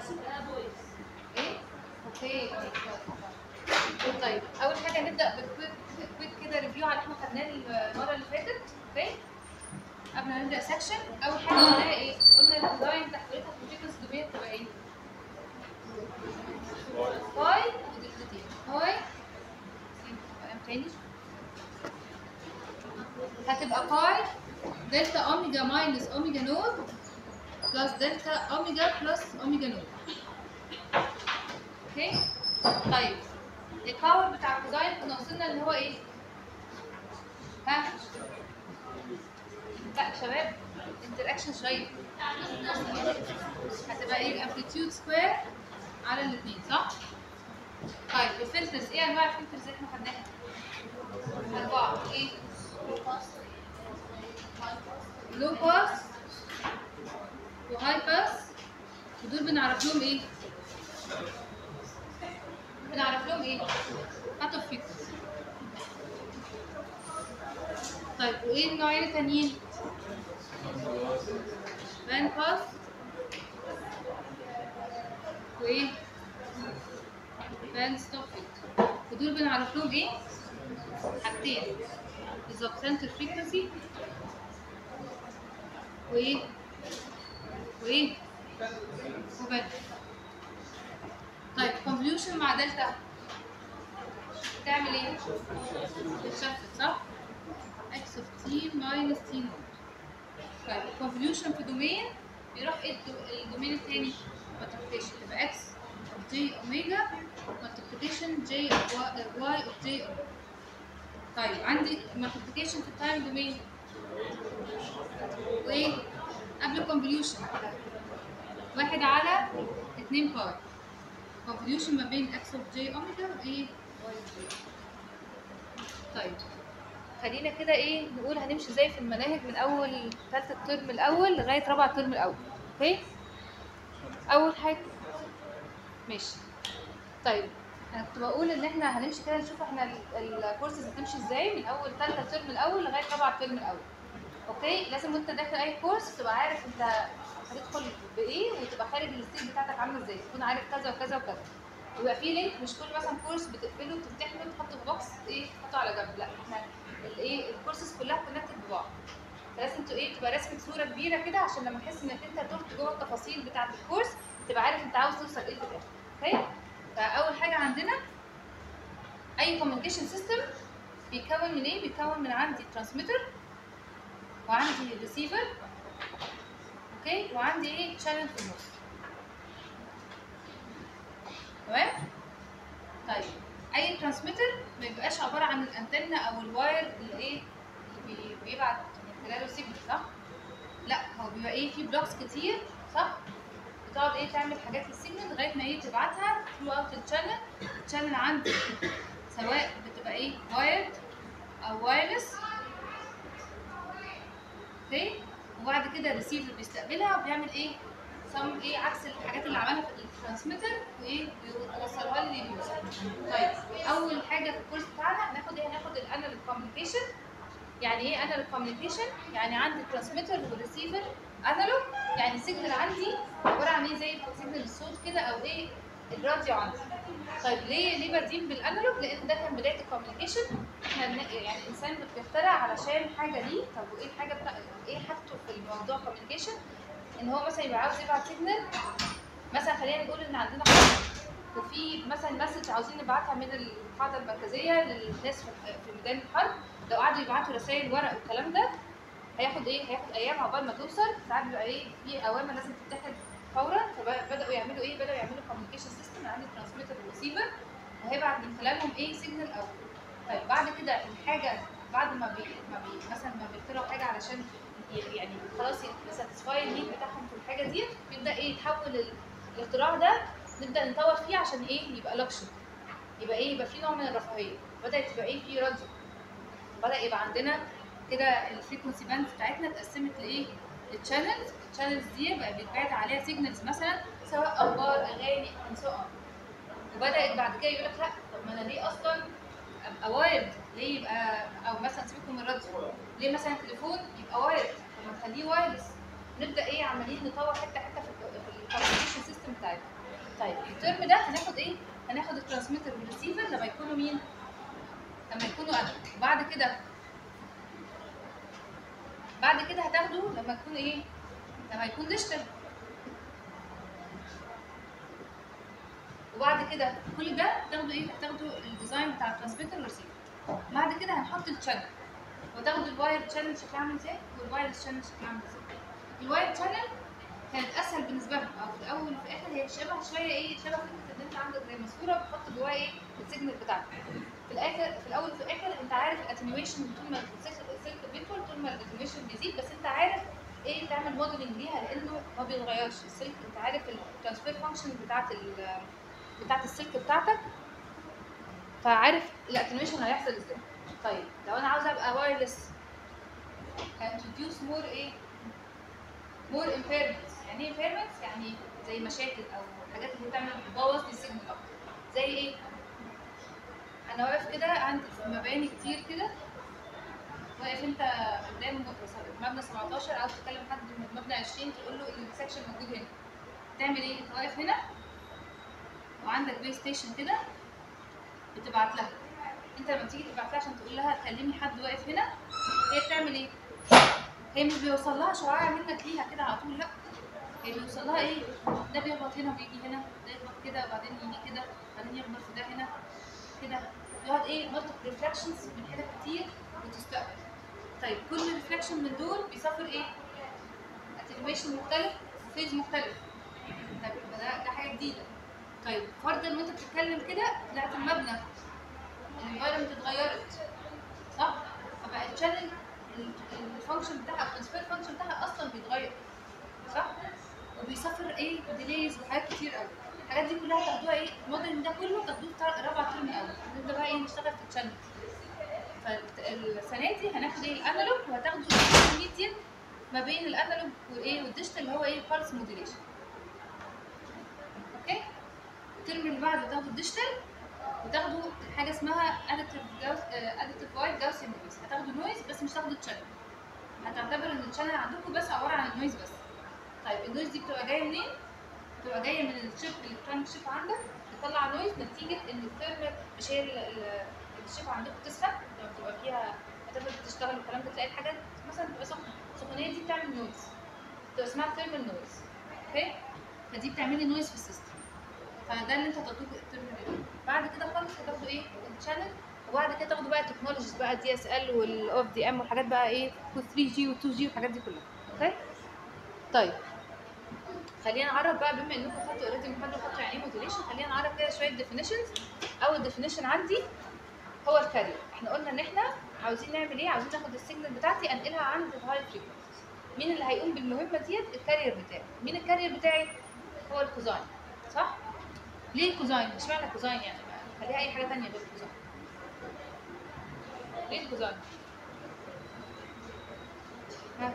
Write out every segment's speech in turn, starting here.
ايه اوكي طيب اول حاجه نبدا بكويك كويك كده ريفيو على اللي احنا خدناه المره اللي فاتت اوكي قبل ما نبدا سكشن اول حاجه قلناها ايه قلنا الديزاين تحويلتها في الفيكس دومين تبقى ايه هاي ودلتتين هاي كلام تاني هتبقى باي دلتا اوميجا ماينس اوميجا نود بلس دلتا اوميجا بلس اوميجا نود اوكي طيب الباور بتاع الكوزاين كنا وصلنا اللي هو ايه ها لا شباب انتراكشن شويه هتبقى ايه الامبليتيود سكوير على الاثنين صح طيب الفلترز ايه انواع الفلترز اللي احنا خدناها اربعه ايه لو باس وهاي باس ودول بنعرف لهم ايه بنعرف لهم ايه هات اوف فيكس طيب وايه النوعين التانيين بان باس وايه بان ستوب فيك ودول بنعرف لهم ايه حاجتين بالظبط سنتر فريكونسي وايه وايه وبان طيب كونفوليوشن مع دلتا تعمل ايه؟ بتشفت صح؟ اكس اوف تي ماينس تي نوت طيب الكونفوليوشن في دومين بيروح ايه الدو- الدومين التاني؟ مالتيبليكيشن تبقى اكس اوف جي اوميجا مالتيبليكيشن جي واي اوف جي اوميجا طيب عندي مالتيبليكيشن في التايم دومين وايه؟ قبل الكونفوليوشن واحد على اتنين باي كونفوليوشن ما بين اكس اوف جي اوميجا وايه واي اوف جي طيب خلينا كده ايه نقول هنمشي ازاي في المناهج من اول ثالثه الترم الاول لغايه رابعه الترم الاول اوكي اول حاجه ماشي طيب انا كنت بقول ان احنا هنمشي كده نشوف احنا ال- الكورسز هتمشي ازاي من اول ثالثه الترم الاول لغايه رابعه الترم الاول اوكي لازم وانت داخل اي كورس تبقى عارف انت هتدخل بايه وتبقى خارج الستيج بتاعتك عامله ازاي تكون عارف كذا وكذا وكذا ويبقى في لينك مش كل مثلا كورس بتقفله وتفتحه تحطه في بوكس ايه تحطه على جنب لا احنا الايه الكورسز كلها كونكتد ببعض فلازم ت- ايه تبقى راسم صوره كبيره كده عشان لما تحس انك انت تهت جوه التفاصيل بتاعه الكورس تبقى عارف انت عاوز توصل ايه في الاخر اوكي فاول حاجه عندنا اي كوميونيكيشن سيستم بيتكون من ايه بيتكون من عندي ترانسميتر وعندي ريسيفر اوكي وعندي ايه شانل في النص تمام طيب اي ترانسميتر ما يبقاش عباره عن الانتنه او الواير اللي ايه اللي بي- بيبعت من خلاله سيجنال صح لا هو بيبقى ايه في بلوكس كتير صح بتقعد ايه تعمل حاجات للسيجنال لغايه ما ايه تبعتها ثرو اوت الشانل الشانل عندي سواء بتبقى ايه وايرد او وايرلس اوكي وبعد كده الريسيفر بيستقبلها وبيعمل ايه سم ايه عكس الحاجات اللي عملها في الترانسميتر وايه بيوصلها لي لليوزر طيب اول حاجه في الكورس بتاعنا هناخد ايه هناخد الانالوج كوميونيكيشن يعني ايه انالوج كوميونيكيشن يعني عندي ترانسميتر وريسيفر انالوج يعني سيجنال عندي عباره عن ايه زي سيجنال الصوت كده او ايه الراديو عندي طيب ليه ليه بدين بالانالوج لان ده كان بدايه الكوميونيكيشن احنا بن- يعني الانسان بيخترع علشان حاجه ليه طب وايه الحاجه بتاع ايه حاجته في الموضوع كوميونيكيشن ان هو مثلا يبقى عاوز يبعت سيجنال مثلا خلينا نقول ان عندنا قاعده وفي مثلا مسج عاوزين نبعتها من القاعده المركزيه للناس في في ميدان الحرب لو قعدوا يبعتوا رسائل ورق والكلام ده هياخد ايه هياخد ايام عقبال ما توصل ساعات بيبقى ايه في اوامر لازم تتاخد فورا فبداوا يعملوا ايه بداوا يعملوا كوميونيكيشن سيستم عندي ترانسميتر وريسيفر وهيبعت من خلالهم ايه سيجنال او طيب بعد كده الحاجه بعد ما بي ما بي مثلا ما بيخترعوا حاجه علشان ي- يعني خلاص يساتسفاي النيد بتاعهم في الحاجه دي بيبدا ايه يتحول ال- الاختراع ده نبدا نطور فيه عشان ايه يبقى لكشن يبقى ايه يبقى في نوع من الرفاهيه بدات تبقى ايه في راديو بدا يبقى عندنا كده الفريكونسي باند بتاعتنا اتقسمت لايه الشانلز الشانلز دي بقى بيتبعت عليها سيجنالز مثلا سواء اخبار اغاني and so on وبدات بعد كده يقول لك لا طب ما انا ليه اصلا ابقى وايرد ليه يبقى او مثلا سيبكم من الراديو ليه مثلا تليفون يبقى وايرد طب ما نخليه وايرلس نبدا ايه عمالين نطور حته حته في الك- في الكوميونيكيشن سيستم بتاعتنا طيب الترم ده هناخد ايه هناخد الترانسميتر والريسيفر لما يكونوا مين لما يكونوا ادب وبعد كده بعد كده هتاخده لما يكون ايه لما يكون ديجيتال وبعد كده كل ده تاخدوا ايه تاخدوا الديزاين بتاع الترانسميتر والريسيفر بعد كده هنحط الشانل وتاخدوا الواير شانل شكلها عامل ازاي والوايرلس شانل شكلها عامل ازاي الواير شانل كانت اسهل بالنسبه لهم او في الاول وفي الاخر هي شبه شويه ايه شبه فكره ان انت عندك زي ماسوره بتحط جواها ايه السيجنال بتاعتك في الاخر في الاول وفي الاخر انت عارف الاتنيويشن طول ما السلك السلك بيطول طول ما الاتنيويشن بيزيد بس انت عارف ايه تعمل موديلنج ليها لانه ما بيتغيرش السلك انت عارف الترانسفير فانكشن بتاعت ال بتاعت السلك بتاعتك فعارف الاتنيويشن هيحصل ازاي طيب لو انا عاوزه ابقى وايرلس هانتروديوس مور ايه مور impairments يعني ايه impairments يعني زي مشاكل او حاجات اللي بتعمل بتبوظ لي السيجنال اكتر زي ايه انا واقف كده عند مباني كتير كده واقف انت قدام مبنى 17 عاوز تكلم حد من مبنى 20 تقول له السكشن موجود هنا تعمل ايه انت واقف هنا وعندك بلاي ستيشن كده بتبعت لها انت لما تيجي تبعت لها عشان تقول لها كلمي حد واقف هنا هي بتعمل ايه هي مش بيوصل لها شعاع منك ليها كده على طول لا هي بيوصل لها ايه ده بيخبط هنا ويجي هنا ده يخبط كده وبعدين يجي كده وبعدين يخبط في ده هنا كده يقعد ايه مالتيبل ريفلكشنز من حتت كتير وتستقبل طيب كل ريفلكشن من دول بيسافر ايه اتنويشن مختلف وفيز مختلف طيب يبقى ده ده حاجه جديده طيب فرضا ان انت بتتكلم كده طلعت المبنى الانفايرمنت اتغيرت صح فبقى الشانل الفانكشن بتاعها الترانسفير فانكشن بتاعها اصلا بيتغير صح وبيسافر ايه ديليز وحاجات كتير قوي الحاجات دي كلها تاخدوها ايه الموديل ده كله تاخدوه في رابع ترم اول نبدا بقى ايه نشتغل في الشانل فالسنه دي هناخد ايه الانالوج وهتاخدوا الميديان ما بين الانالوج وايه والديجيتال اللي هو ايه بالس موديليشن اوكي الترم اللي بعده تاخدوا الديجيتال وتاخدوا حاجه اسمها اديتيف جاوس اديتيف وايد جاوسيان نويز هتاخدوا نويز بس مش هتاخدوا تشانل هتعتبر ان الشانل عندكم بس عباره عن النويز بس طيب النويز دي بتبقى جايه منين؟ بتبقى جايه من الشيب الالكترونيك شيب عندك بتطلع نويز نتيجه ان الترم مش هي ال- ال- الشيب عندكم تسخن لما بتبقى فيها هتبقى بتشتغل والكلام ده تلاقي الحاجات مثلا بتبقى سخنه السخونيه دي بتعمل نويز بتبقى اسمها ثيرمال نويز اوكي فدي بتعمل لي نويز في السيستم فده اللي انت هتاخدوه في الترم اللي بعد كده خالص هتاخدوا ايه الشانل وبعد كده تاخدوا بقى التكنولوجيز بقى الدي اس ال والاوف دي ام والحاجات بقى ايه وال 3 جي وال 2 جي والحاجات دي كلها اوكي طيب خلينا نعرف بقى بما انكم خدتوا اوريدي محاضره خدتوا يعني ايه موديليشن خلينا نعرف كده شويه ديفينيشنز اول ديفينيشن عندي هو الكارير احنا قلنا ان احنا عاوزين نعمل ايه عاوزين ناخد السيجنال بتاعتي انقلها عند الهاي فريكونسي مين اللي هيقوم بالمهمه ديت الكارير بتاعي مين الكارير بتاعي هو الكوزاين صح ليه الكوزاين اشمعنى الكوزاين يعني ما خليها اي حاجه ثانيه غير الكوزاين ليه الكوزاين ها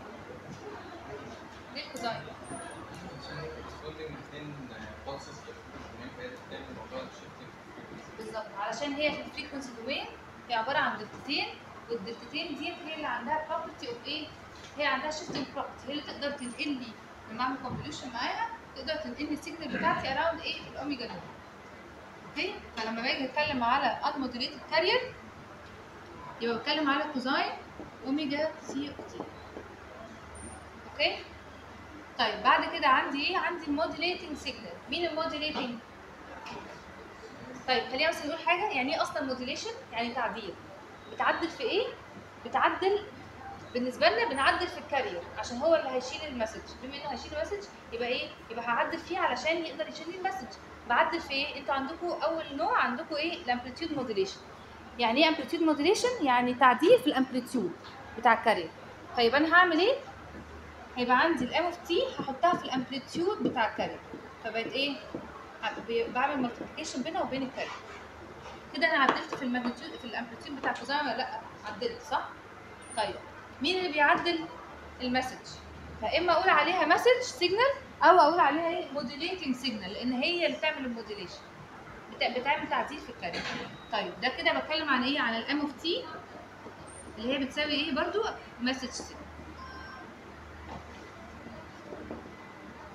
ليه الكوزاين بالظبط علشان هي في الفريكونسي دومين هي عباره عن دلتتين والدلتتين ديت هي اللي عندها بروبرتي اوف ايه؟ هي عندها شيفتنج بروبرتي هي اللي تقدر تنقل لي لما اعمل كونفوليوشن معاها تقدر تنقل لي السيجنال بتاعتي اراوند ايه؟ الاوميجا نوت اوكي؟ فلما باجي اتكلم على انموديليتد كارير يبقى بتكلم على كوزاين اوميجا سي اوف تي اوكي؟ طيب بعد كده عندي ايه؟ عندي الموديليتنج سيجنال مين الموديليتنج؟ طيب خلينا بس نقول حاجه يعني ايه اصلا موديليشن يعني تعديل بتعدل في ايه بتعدل بالنسبه لنا بنعدل في الكارير عشان هو اللي هيشيل المسج بما انه هيشيل المسج يبقى ايه يبقى هعدل فيه علشان يقدر يشيل لي المسج بعدل في ايه انتوا عندكم اول نوع عندكم ايه الامبليتيود موديليشن يعني ايه امبليتيود موديليشن يعني تعديل في الامبليتيود بتاع الكارير طيب انا هعمل ايه هيبقى عندي الام اوف تي هحطها في الامبليتيود بتاع الكارير فبقت ايه ب- بعمل مالتيبيكيشن بينها وبين الكارير كده انا عدلت في الماجنتيود في الامبليتيود بتاع الكوزاين ولا لا عدلت صح طيب مين اللي بيعدل المسج فاما اقول عليها مسج سيجنال او اقول عليها ايه موديليتنج سيجنال لان هي اللي بتعمل الموديليشن بت- بتعمل تعديل في الكارير طيب ده كده بتكلم عن ايه عن الام اوف تي اللي هي بتساوي ايه برضو مسج سيجنال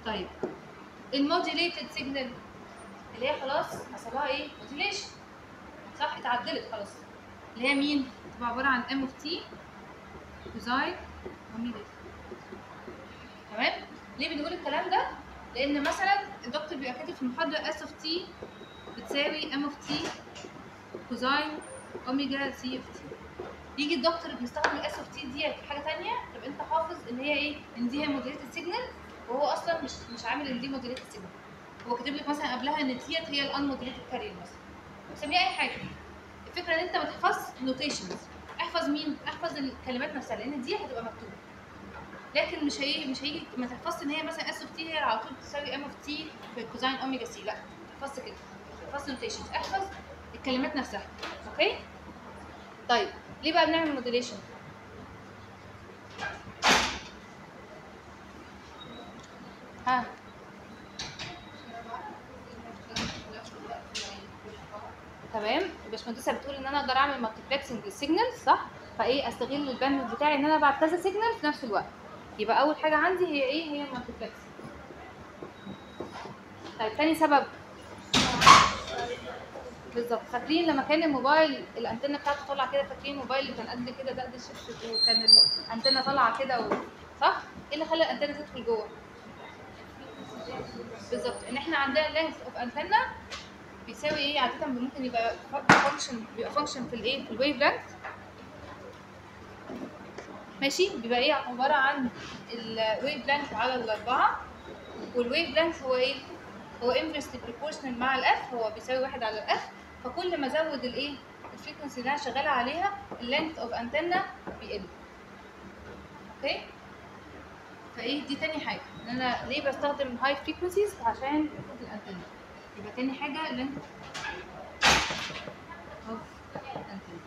طيب الموديليتد سيجنال اللي هي خلاص حصلها ايه موديليشن صح اتعدلت خلاص اللي هي مين تبقى عباره عن ام اوف تي كوزاين اوميجا تمام ليه بنقول الكلام ده لان مثلا الدكتور بيبقى كاتب في المحاضره اس اوف تي بتساوي ام اوف تي كوزاين اوميجا سي اوف تي يجي الدكتور بيستخدم الاس اوف تي ديت في حاجه تانية طب انت حافظ ان هي ايه ان دي هي موديليتد سيجنال وهو اصلا مش مش عامل ان دي موديليتد سيجنال هو كاتب لك مثلا قبلها ان ديت هي الان موديليتد كارير مثلا سميها اي حاجه الفكره ان انت ما تحفظش نوتيشنز احفظ مين احفظ الكلمات نفسها لان دي هتبقى مكتوبه لكن مش هيجي مش هيجي ما تحفظش ان هي مثلا اس اوف تي هي على طول بتساوي ام اوف تي في كوزاين اوميجا سي لا ما تحفظش كده تحفظ نوتيشنز احفظ الكلمات نفسها اوكي طيب ليه بقى بنعمل موديليشن ها تمام الباشمهندسه بتقول ان انا اقدر اعمل مالتيبلكسنج للسيجنال صح فايه استغل الباندويث بتاعي ان انا ابعت كذا سيجنال في نفس الوقت يبقى اول حاجه عندي هي ايه هي المالتيبلكس طيب تاني سبب بالظبط فاكرين لما كان الموبايل الانتنه بتاعته طالعه كده فاكرين الموبايل اللي كان قد كده ده قد الشبشب وكان الانتنه طالعه كده و... صح ايه اللي خلى الانتنه تدخل جوه بالظبط ان احنا عندنا لينث اوف انتنه بيساوي ايه عاده ممكن يبقى فانكشن بيبقى فانكشن في الايه في الويف لينث ماشي بيبقى ايه عباره عن الويف لينث على الاربعه والويف لينث هو ايه هو inversely proportional مع الاف هو بيساوي واحد على الاف فكل ما ازود الايه الفريكونسي اللي انا شغاله عليها اللينث اوف انتنا بيقل اوكي فايه دي تاني حاجه ان انا ليه بستخدم هاي فريكونسيز عشان افرض الانتنا يبقى تاني حاجه لينث اوف انتنا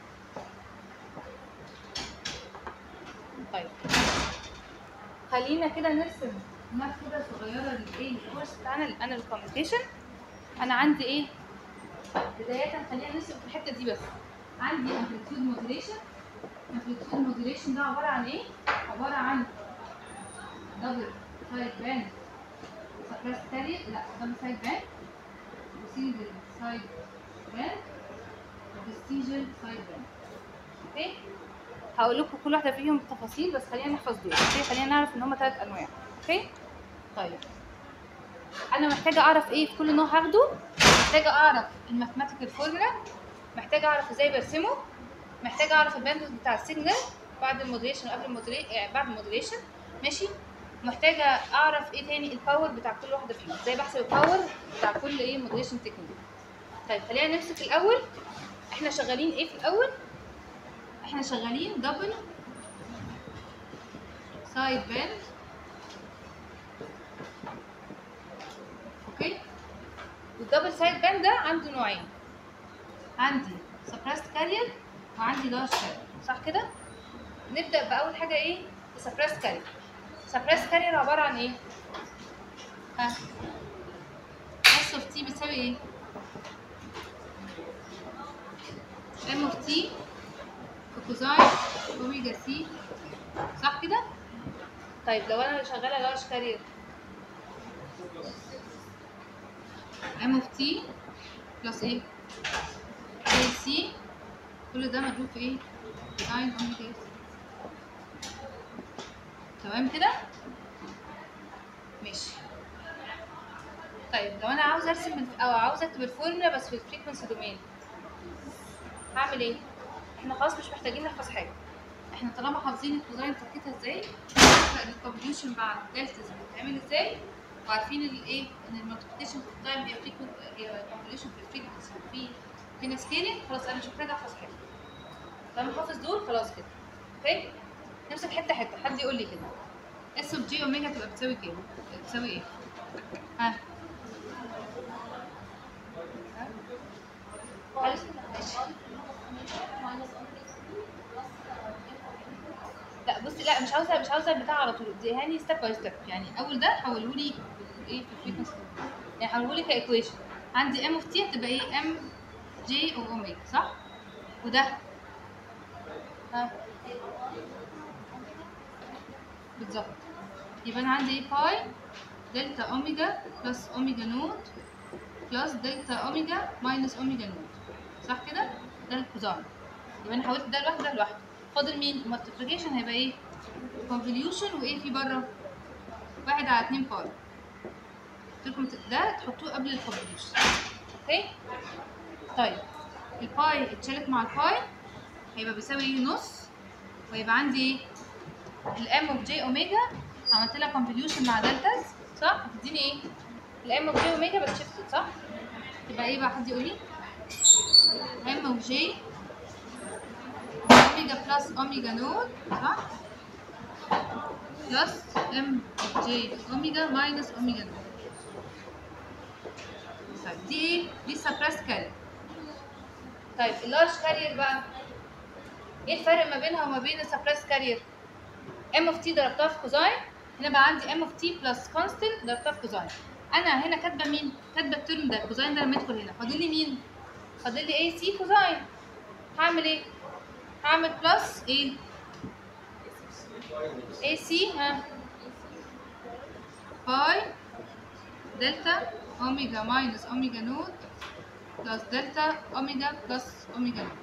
طيب خلينا كده نرسم ماب كده صغيره للايه الكورس بتاعنا الانال كوميونيكيشن انا عندي ايه بدايه خلينا نرسم في الحته دي بس عندي امبليتيود موديليشن امبليتيود موديليشن ده عباره عن ايه عباره عن دبل سايد باند سبريس كارير لا دبل سايد باند وسنجل سايد باند وبستيجل سايد باند اوكي هقول لكم كل واحده فيهم بالتفاصيل بس خلينا نحفظ دول اوكي خلينا نعرف ان هم ثلاث انواع اوكي طيب انا محتاجه اعرف ايه في كل نوع هاخده محتاجه اعرف الماثيماتيكال فورمولا محتاجه اعرف ازاي برسمه محتاجه اعرف الباندويث بتاع السيجنال بعد المودريشن وقبل المودريشن يعني بعد المودريشن ماشي محتاجه اعرف ايه تاني الباور بتاع كل واحده فيهم ازاي بحسب الباور بتاع كل ايه مودريشن تكنيك طيب خلينا نمسك الاول احنا شغالين ايه في الاول احنا شغالين دبل سايد باند اوكي والدبل سايد باند ده عنده نوعين عندي سبريست كارير وعندي لارج كارير صح كده نبدا باول حاجه ايه سبريست كارير سبريست كارير عباره عن ايه ها اس اوف تي بتساوي ايه ام اوف تي في كوزاين اوميجا سي صح كده طيب لو انا شغاله لارج كارير ام اوف تي بلس ايه اي سي كل ده مضروب في ايه كوزاين اوميجا سي تمام كده ماشي طيب لو انا عاوزه ارسم الف- او عاوزه اكتب الفورمولا بس في الفريكونسي دومين هعمل ايه احنا خلاص مش محتاجين نحفظ حاجه احنا طالما حافظين الكوزاين تركيتها ازاي الكومبيوشن مع الدلتاز بتتعمل ازاي وعارفين الايه ان المالتيبيكيشن في التايم هي فريكونسي هي كومبيوشن في الفريكونسي وفي هنا سكيلينج خلاص انا مش محتاجه احفظ حاجه طالما حافظ دول خلاص كده اوكي نمسك حته حته حد يقول لي كده اس اوف جي اوميجا تبقى بتساوي كام؟ بتساوي ايه؟ ها؟ ها؟ ماشي لا بصي لا مش عاوزه مش عاوزه البتاع على طول دي هاني ستيب باي ستيب يعني اول ده حولوا لي ايه في الفريكونسي يعني حولوا لي كايكويشن عندي ام اوف تي هتبقى ايه ام جي او اوميجا صح وده ها بالظبط يبقى انا عندي ايه باي دلتا اوميجا بلس اوميجا نوت بلس دلتا اوميجا ماينس اوميجا نوت صح كده ده الكوزاين يبقى انا حولت ده لوحده ده لوحده فاضل مين المالتيبليكيشن هيبقى ايه كونفوليوشن وايه في بره واحد على اتنين باي قلت لكم ده تحطوه قبل الكونفوليوشن اوكي طيب الباي اتشالت مع الباي هيبقى بيساوي ايه نص ويبقى عندي ايه الام اوف جي اوميجا عملت لها كونفوليوشن مع دلتاز صح هتديني ايه الام اوف جي اوميجا بس شيفتد صح يبقى ايه بقى حد يقول لي ام اوف جي اوميجا بلس اوميجا نوت صح بلس ام اوف جي اوميجا ماينس اوميجا نوت طيب دي ايه دي سبريس كارير طيب اللارج كارير بقى ايه الفرق ما بينها وما بين السبريس كارير ام اوف تي ضربتها في كوزاين هنا بقى عندي ام اوف تي بلس كونستنت ضربتها في كوزاين انا هنا كاتبه مين كاتبه الترم ده كوزاين ده لما يدخل هنا فاضل لي مين فاضل لي اي سي كوزاين هعمل ايه هعمل بلس ايه اي سي ها باي دلتا اوميجا ماينس اوميجا نوت بلس دلتا اوميجا بلس اوميجا نوت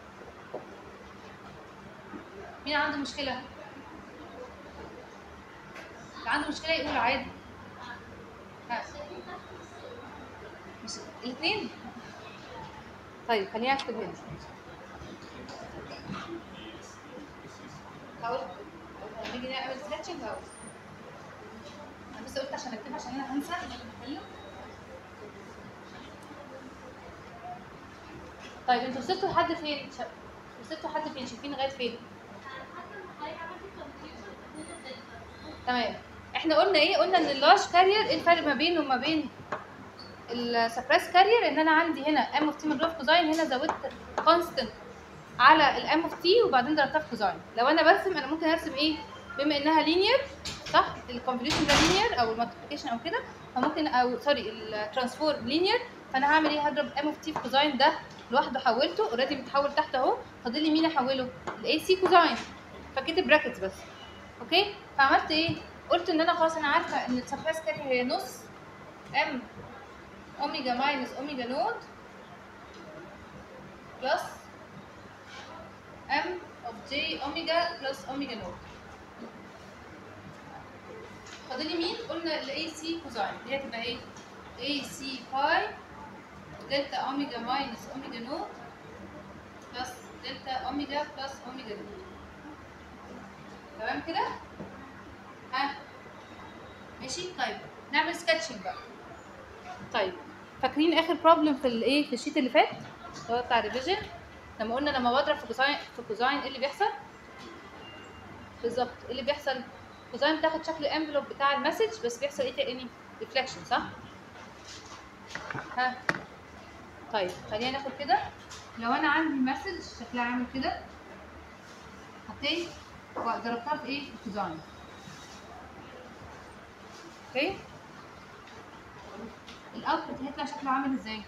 مين عنده مشكلة؟ اللي عنده مشكلة يقول عادي ها مش الاثنين؟ طيب خليني اكتب هنا هقول لما نيجي نعمل سكتشنج هقول انا بس قلت عشان اكتبها عشان انا هنسى لما بتكلم طيب انتوا وصلتوا لحد فين؟ شا- وصلتوا لحد فين؟ شايفين لغايه فين؟ تمام احنا قلنا ايه قلنا ان اللارج كارير ايه الفرق ما بينه وما بين السبريس كارير ان انا عندي هنا ام اوف تي مضروب في كوزاين هنا زودت كونستنت على الام اوف تي وبعدين ضربتها في كوزاين لو انا برسم انا ممكن ارسم ايه بما انها لينير صح الكونفوليوشن ده لينير او المالتيبيكيشن او كده فممكن او سوري الترانسفورم لينير فانا هعمل ايه هضرب ام اوف تي في كوزاين ده لوحده حولته اوريدي متحول تحت اهو فاضل لي مين احوله الاي سي كوزاين فكتب براكتس بس اوكي فعملت ايه قلت ان انا خلاص انا عارفه ان السبريس كارير هي نص ام اوميجا ماينس اوميجا نوت بلس ام اوف جي اوميجا بلس اوميجا نوت فاضل لي مين قلنا الاي سي كوزاين دي هتبقى ايه اي سي باي دلتا اوميجا ماينس اوميجا نوت بلس دلتا اوميجا بلس اوميجا نوت تمام كده ها ماشي طيب نعمل سكتشنج بقى طيب فاكرين اخر بروبلم في الايه في الشيت اللي فات اللي هو بتاع ريفيجن لما قلنا لما بضرب في كوزاين في كوزاين ايه اللي بيحصل بالظبط ايه اللي بيحصل كوزاين بتاخد شكل الانفلوب بتاع المسج بس بيحصل ايه تاني ريفلكشن صح ها طيب خلينا ناخد كده لو انا عندي مسج شكلها عامل كده اوكي وضربتها في ايه في كوزاين اوكي الاوتبوت هيطلع شكله عامل ازاي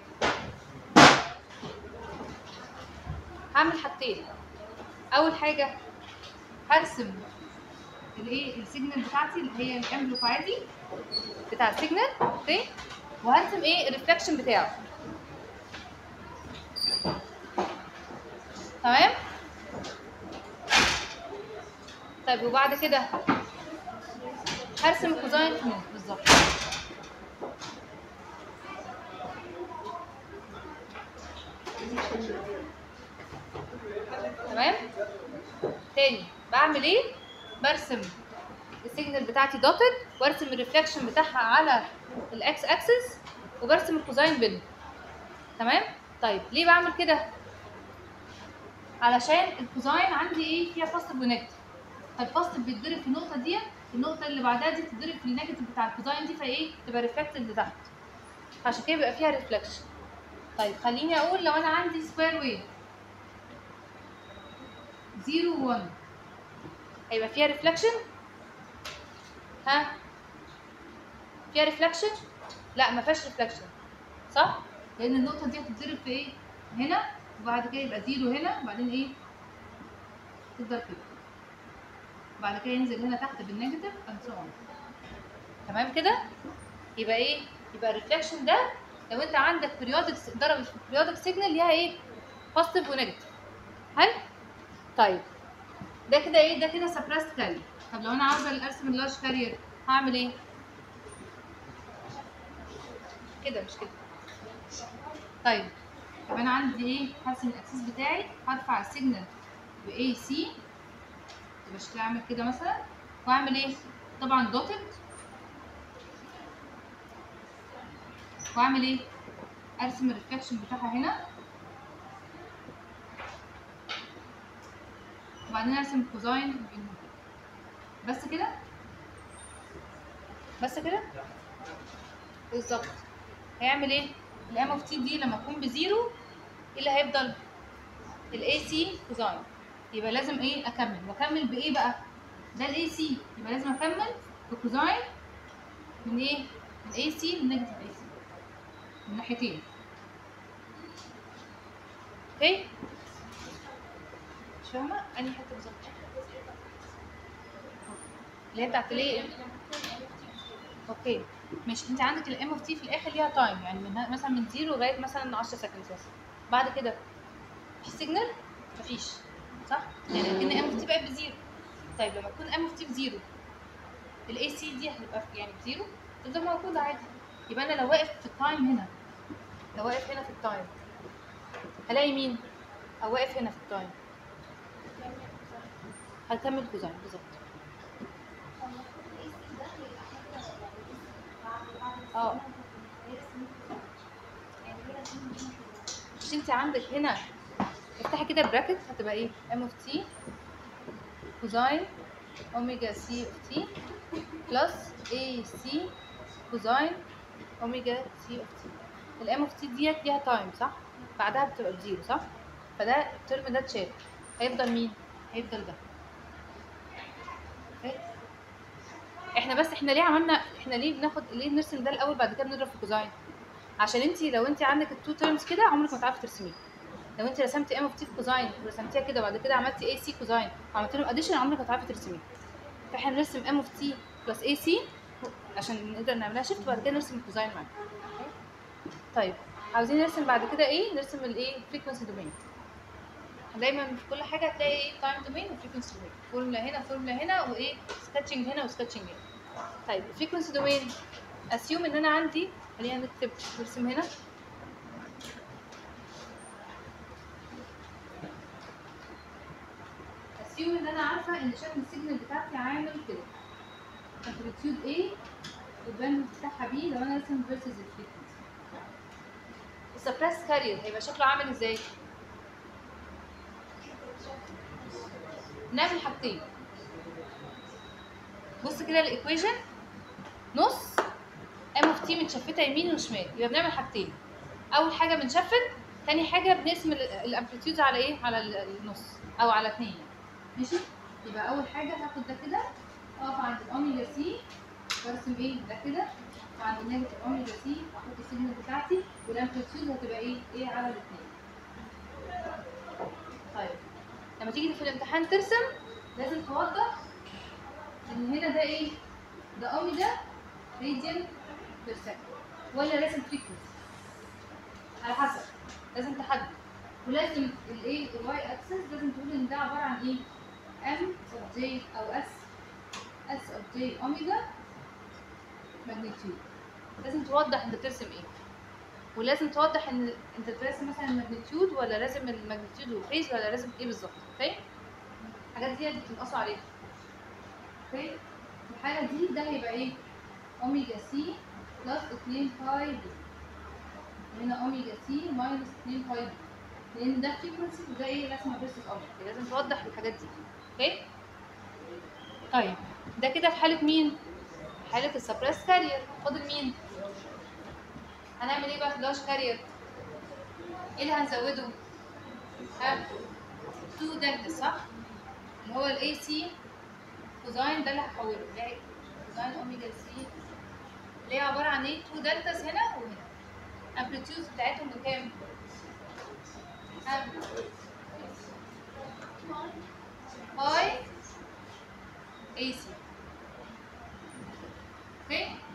هعمل حاجتين اول حاجه هرسم الايه السيجنال بتاعتي اللي هي الانفلوب عادي بتاع السيجنال اوكي وهرسم ايه الريفلكشن بتاعه تمام طيب وبعد كده هرسم الكوزاين في نوت بالظبط تمام تاني بعمل ايه برسم السيجنال بتاعتي دوتد وارسم الريفلكشن بتاعها على الاكس اكسس وبرسم الكوزاين بينهم تمام طيب ليه بعمل كده علشان الكوزاين عندي ايه فيها بوزيتيف ونيجاتيف فالبوزيتيف بيتضرب في النقطه دي النقطه اللي بعدها دي تتضرب في النيجاتيف بتاع الكوزاين دي فايه تبقى ريفلكتد لتحت عشان كده بيبقى فيها ريفلكشن طيب خليني اقول لو انا عندي سكوير ويف 0 1 هيبقى فيها ريفلكشن ها فيها ريفلكشن لا ما فيهاش ريفلكشن صح لان النقطه دي هتتضرب في ايه هنا وبعد كده يبقى زيرو هنا وبعدين ايه تفضل كده بعد كده ينزل هنا تحت بالنيجاتيف اند سو اون تمام كده يبقى ايه يبقى الريفلكشن ده لو انت عندك بريودك ضربت في بريودك سيجنال ليها ايه بوزيتيف ونيجاتيف حلو طيب ده كده ايه ده كده سبريست كارير طب لو انا عاوزه ارسم اللارج كارير هعمل ايه كده مش كده طيب طب انا عندي ايه هرسم الاكسس بتاعي هرفع السيجنال ب اي سي يبقى شكلها اعمل كده مثلا واعمل ايه طبعا دوتد واعمل ايه ارسم الريفلكشن بتاعها هنا وبعدين ارسم كوزاين بينهم بس كده بس كده بالظبط هيعمل ايه الام اوف تي دي لما تكون بزيرو ايه اللي هيفضل الاي سي كوزاين يبقى لازم ايه اكمل واكمل بايه بقى ده الاي سي يبقى لازم اكمل بكوزاين من ايه من اي سي لنيجاتيف اي سي من ناحيتين اوكي مش فاهمه انهي حته بالظبط اللي هي بتاعت ليه اوكي ماشي انت عندك الام اوف تي في الاخر ليها تايم يعني من مثلا من زيرو لغايه مثلا 10 سكند مثلا بعد كده في سيجنال مفيش صح يعني كان ام اوف تي بقت بزيرو طيب لما تكون ام اوف تي بزيرو الاي سي دي هتبقى في- يعني بزيرو تفضل موجوده عادي يبقى انا لو واقف في التايم هنا لو واقف هنا في التايم هلاقي مين او واقف هنا في التايم هكمل كوزاين بالظبط اه مش انت عندك هنا افتحي كده براكت هتبقى ايه ام اوف تي كوزاين اوميجا سي اوف تي بلس اي سي كوزاين اوميجا سي اوف تي الام اوف تي ديت ليها تايم صح بعدها بتبقى بزيرو صح فده الترم ده اتشال هيفضل مين هيفضل ده اوكي احنا بس احنا ليه عملنا احنا ليه بناخد ليه نرسم ده الاول بعد كده بنضرب في كوزاين عشان انت لو انت عندك التو تيرمز كده عمرك ما تعرفي ترسميه لو انت رسمتي ام اوف تي في كوزاين ورسمتيها كده وبعد كده عملتي اي سي كوزاين وعملت لهم اديشن عمرك ما تعرفي ترسميه فاحنا نرسم ام اوف تي بلس اي سي عشان نقدر نعملها شيفت وبعد كده نرسم الكوزاين معاها طيب عاوزين نرسم بعد كده ايه نرسم الايه فريكونسي دومين دايما في كل حاجه هتلاقي ايه تايم دومين وفريكونسي دومين فورمولا هنا فورمولا هنا وايه سكتشنج هنا وسكتشنج هنا طيب الفريكونسي دومين اسيوم ان انا عندي خلينا نكتب نرسم هنا اسيوم ان انا عارفه ان شكل السيجنال بتاعتي عامل كده امبليتيود A والباند بتاعها B لو انا رسم فيرسز الفريكونسي السبريس كارير هيبقى شكله عامل ازاي؟ نعمل حاجتين بص كده الايكويشن نص ام اوف تي متشفته يمين وشمال يبقى بنعمل حاجتين اول حاجه بنشفت تاني حاجه بنقسم الامبليتيود على ايه على ال- النص او على اتنين ماشي يبقى اول حاجه هاخد ده كده اقف عند الاوميجا سي وارسم ايه ده كده وعند النيجاتيف اوميجا سي احط السيجنال بتاعتي والامبليتيود هتبقى ايه ايه على الاثنين طيب لما تيجي في الامتحان ترسم لازم توضح ان هنا ده ايه ده اوميجا راديان بير سكند ولا لازم فريكونسي على حسب لازم تحدد ولازم الايه الواي اكسس لازم تقول ان ده عباره عن ايه ام اوف جي او اس اس اوف جي اوميجا ماجنتيود لازم توضح انت بترسم ايه ولازم توضح ان انت بترسم مثلا الماجنتيود ولا لازم الماجنتيود والفيز ولا لازم ايه بالظبط اوكي الحاجات دي بتنقصوا عليها اوكي في الحاله دي ده هيبقى ايه اوميجا سي بلس 2 باي بي هنا اوميجا سي ماينس 2 باي بي لان ده فريكونسي وده ايه رسمه فيرسس اوميجا لازم توضح الحاجات دي اوكي طيب ده كده في حاله مين حاله السبريس كارير فاضل مين هنعمل ايه بقى في اللارج كارير ايه اللي هنزوده ها 2 دلتا صح اللي هو الاي سي كوزاين ده اللي هحوله ده هيك كوزاين اوميجا سي اللي هي عباره عن ايه 2 دلتاز هنا وهنا امبليتيود بتاعتهم بكام ها باي اي سي اوكي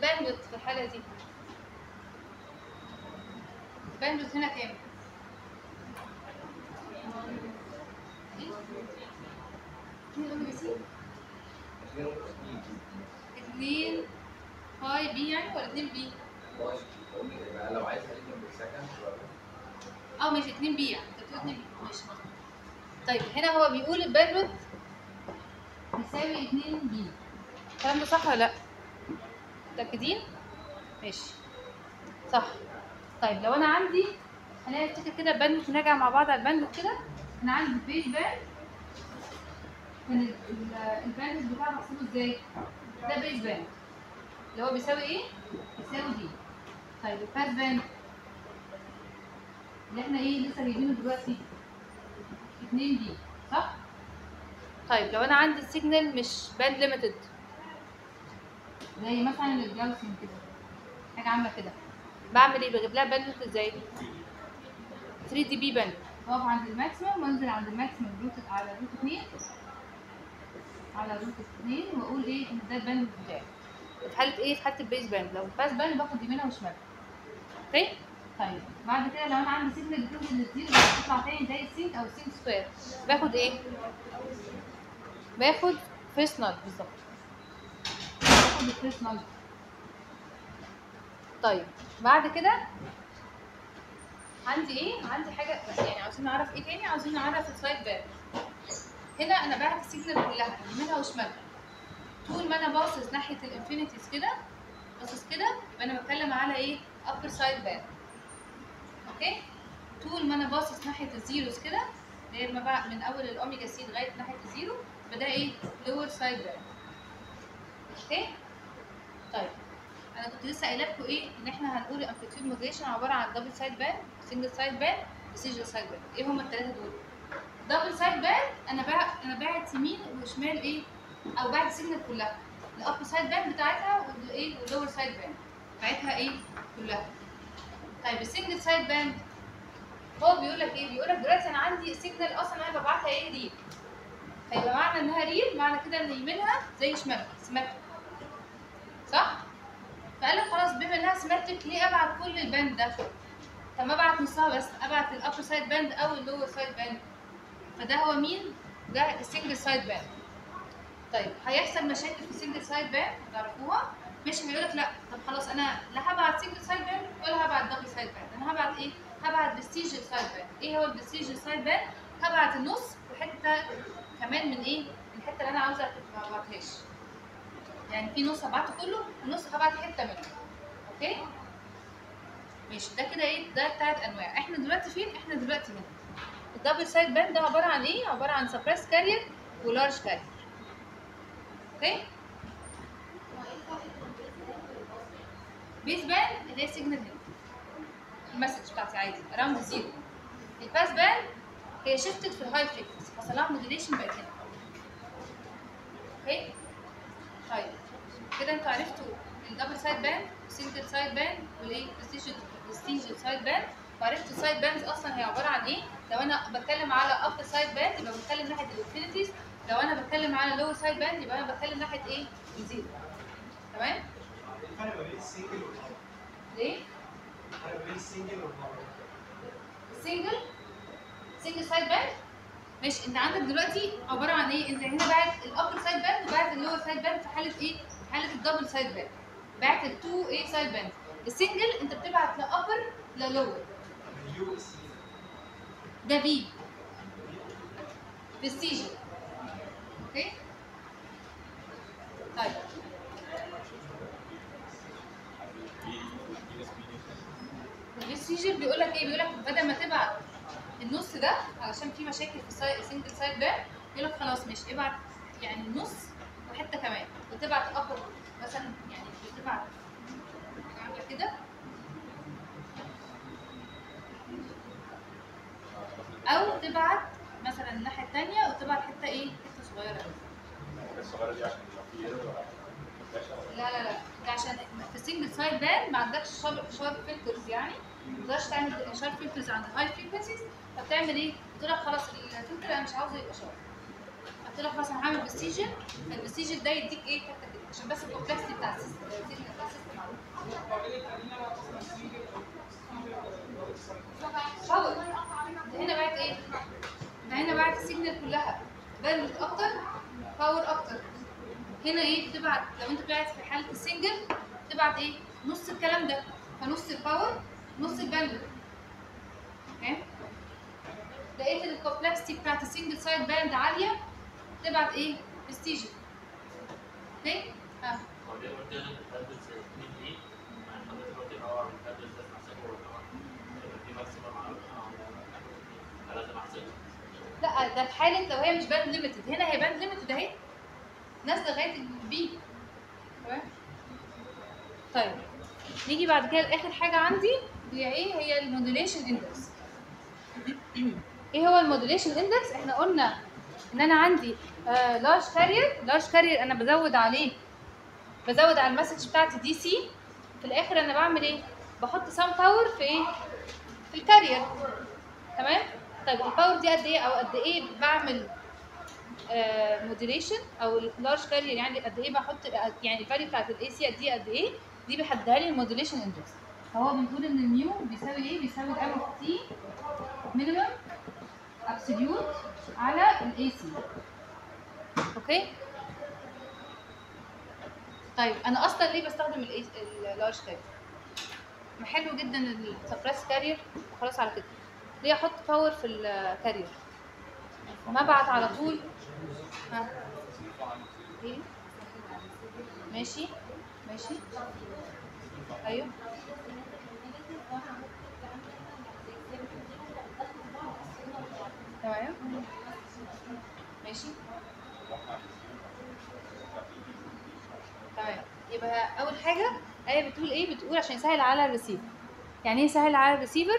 الباندويث في الحاله دي الباندويث هنا كام؟ إيه؟ اتنين أوميجا سي؟ اتنين باي بي يعني ولا اتنين بي؟ لو عايز خليك جنب السكن اه ماشي 2 بي يعني انت بتقول 2 بي ماشي طيب هنا هو بيقول الباندويث يساوي 2 بي الكلام ده صح ولا لا؟ متأكدين؟ ماشي صح طيب لو انا عندي خلينا نفتكر كده الباندويث نراجع مع بعض على الباندويث كده انا عندي البيج باند كان ال- ال- الباندويث بتاعه بحسبه ازاي؟ ده بيج باند اللي هو بيساوي ايه؟ بيساوي دي طيب الباس باند اللي احنا ايه لسه جايبينه دلوقتي 2 دي صح؟ طيب لو انا عندي السيجنال مش باند ليميتد زي مثلا الجاوسين كده حاجه عامله كده بعمل ايه بجيب لها باند ازاي 3 دي بي باند اقف عند الماكسيمم وانزل عند الماكسيمم روت على روت 2 على روت 2 واقول ايه ان ده الباند بتاعي في حاله ايه في حاله البيس باند لو الباس باند باخد يمينها وشمالها اوكي طيب بعد كده لو انا عندي سيجنال بتنزل للزيرو بتطلع تاني زي السينك او السينك سكوير باخد ايه باخد فيرست نوت بالظبط باخد الفيرست نوت طيب بعد كده عندي ايه عندي حاجه بس يعني عاوزين نعرف ايه تاني عاوزين نعرف السايد باك هنا انا بعت السيجنال كلها يمينها وشمالها طول ما انا باصص ناحيه الانفينيتيز كده باصص كده يبقى انا بتكلم على ايه upper side band اوكي طول ما انا باصص ناحيه الزيروز كده اللي هي ما بقى من اول الاوميجا سي لغايه ناحيه الزيرو فده ايه lower side band اوكي طيب انا كنت لسه قايله لكم ايه ان احنا هنقول الامبليتيود مودريشن عباره عن دبل سايد باند سنجل سايد باند وسيجل سايد باند ايه هما الثلاثه دول دبل سايد باند انا بقى انا باعت يمين وشمال ايه او باعت السيجنال كلها الاب سايد باند بتاعتها والايه واللور سايد باند بتاعتها ايه كلها طيب السنجل سايد باند هو بيقول لك ايه بيقول لك دلوقتي انا عندي سيجنال اصلا انا ببعتها ايه ريل هيبقى معنى انها ريل معنى كده ان يمينها زي شمالها سيمتريك صح فقال لك خلاص بما انها سيمتريك ليه ابعت كل الباند ده طب ما ابعت نصها بس ابعت الابر سايد باند او اللور سايد باند فده هو مين ده السنجل سايد باند طيب هيحصل مشاكل في السنجل سايد باند تعرفوها مش هيقول لك لا طب خلاص انا لا هبعت سنجل سايد باند ولا هبعت دبل سايد باند انا هبعت ايه هبعت برستيج سايد باند ايه هو البرستيج سايد باند هبعت النص وحته كمان من ايه من الحته اللي انا عاوزه ما ابعتهاش يعني في نص هبعته كله ونص هبعت حته منه اوكي ماشي ده كده ايه ده تلات انواع احنا دلوقتي فين احنا دلوقتي هنا الدبل سايد باند ده عباره عن ايه عباره عن سبريس كارير ولارج كارير اوكي بيس باند اللي هي سيجنال هنا المسج بتاعتي عادي اراوند زيرو الباس باند هي شفتت في الهاي فريكونسي حصل لها موديليشن بقت هنا اوكي طيب كده انتوا عرفتوا الدبل سايد باند والسنجل سايد باند والايه السنجل سايد باند وعرفت السايد باندز اصلا هي عباره عن ايه لو انا بتكلم على ابر سايد باند يبقى بتكلم ناحيه الانفينيتيز لو انا بتكلم على لور سايد باند يبقى انا بتكلم ناحيه ايه الزيرو تمام الفرق ما بين السنجل والدبل ليه الفرق ما بين السنجل والدبل السنجل سنجل سايد باند ماشي انت عندك دلوقتي عباره عن ايه انت هنا باعت الابر سايد باند وباعت اللور سايد باند في حاله ايه في حاله الدبل سايد باند باعت التو ايه سايد باند السنجل انت بتبعت لا ابر لا لور اليو اس ده بي برستيجي اوكي طيب البرستيجر بيقول لك ايه بيقول لك بدل ما تبعت النص ده علشان في مشاكل في الساي- سنجل سايد ده يقول لك خلاص ماشي ابعت يعني النص وحته كمان وتبعت ابر مثلا يعني بتبعت عامله كده او تبعت مثلا الناحيه الثانيه وتبعت حته ايه حته صغيره قوي الصغيره دي عشان لو في ايرور ولا لا لا لا ده عشان في السنجل سايد بان ما عندكش شارب شارب فلترز يعني ما تقدرش تعمل شارب فلترز عند هاي فريكونسيز فبتعمل ايه؟ قلت لك خلاص الفلتر انا مش عاوزه يبقى شارب قلت لك مثلا هعمل بستيجن فالبستيجن ده يديك ايه حته كده عشان بس الكومبلكسيتي بتاع السيستم السيستم باور ده هنا بعت ايه؟ ده هنا بعت السيجنال كلها باندوث اكتر باور اكتر هنا ايه بتبعت لو انت بتبعت في حاله السنجل تبعت ايه؟ نص الكلام ده فنص الباور نص الباندوث اوكي لقيت الكومبلكسيتي بتاعت السنجل سايد باند عاليه تبعت ايه؟ برستيجي اوكي؟ ها هو ليه قلت لك بتدرس 2 دي مع ان حضرتك قلت ان هو بتدرس لازم احسبه ولا هو دي ماكسيمم على لازم احسبه لا ده في حاله لو هي مش باند ليميتد هنا هي باند ليميتد اهي نازله لغايه البي تمام طيب نيجي بعد كده لاخر حاجه عندي هي ايه هي الموديليشن اندكس ايه هو الموديليشن اندكس احنا قلنا ان انا عندي لارج كارير لارج كارير انا بزود عليه بزود على المسج بتاعتي دي سي في الاخر انا بعمل ايه بحط سام باور في ايه في الكارير تمام طيب الباور دي قد ايه او قد ايه بعمل موديليشن او اللارج كارير يعني قد ايه بحط يعني الفاليو بتاعت الاي سي قد ايه قد ايه دي بيحددها لي الموديليشن اندكس فهو بنقول ان الميو بيساوي ايه بيساوي الام اوف تي مينيمم ابسوليوت على الاي سي اوكي طيب انا اصلا ليه بستخدم اللارج كارير ما حلو جدا السبريس كارير خلاص على كده ليه احط باور في الكارير ما ابعت على طول ها ايه ماشي ماشي ايوه تمام ماشي تمام يبقى اول حاجه ايه بتقول ايه بتقول عشان يسهل على الريسيفر يعني ايه يسهل على الريسيفر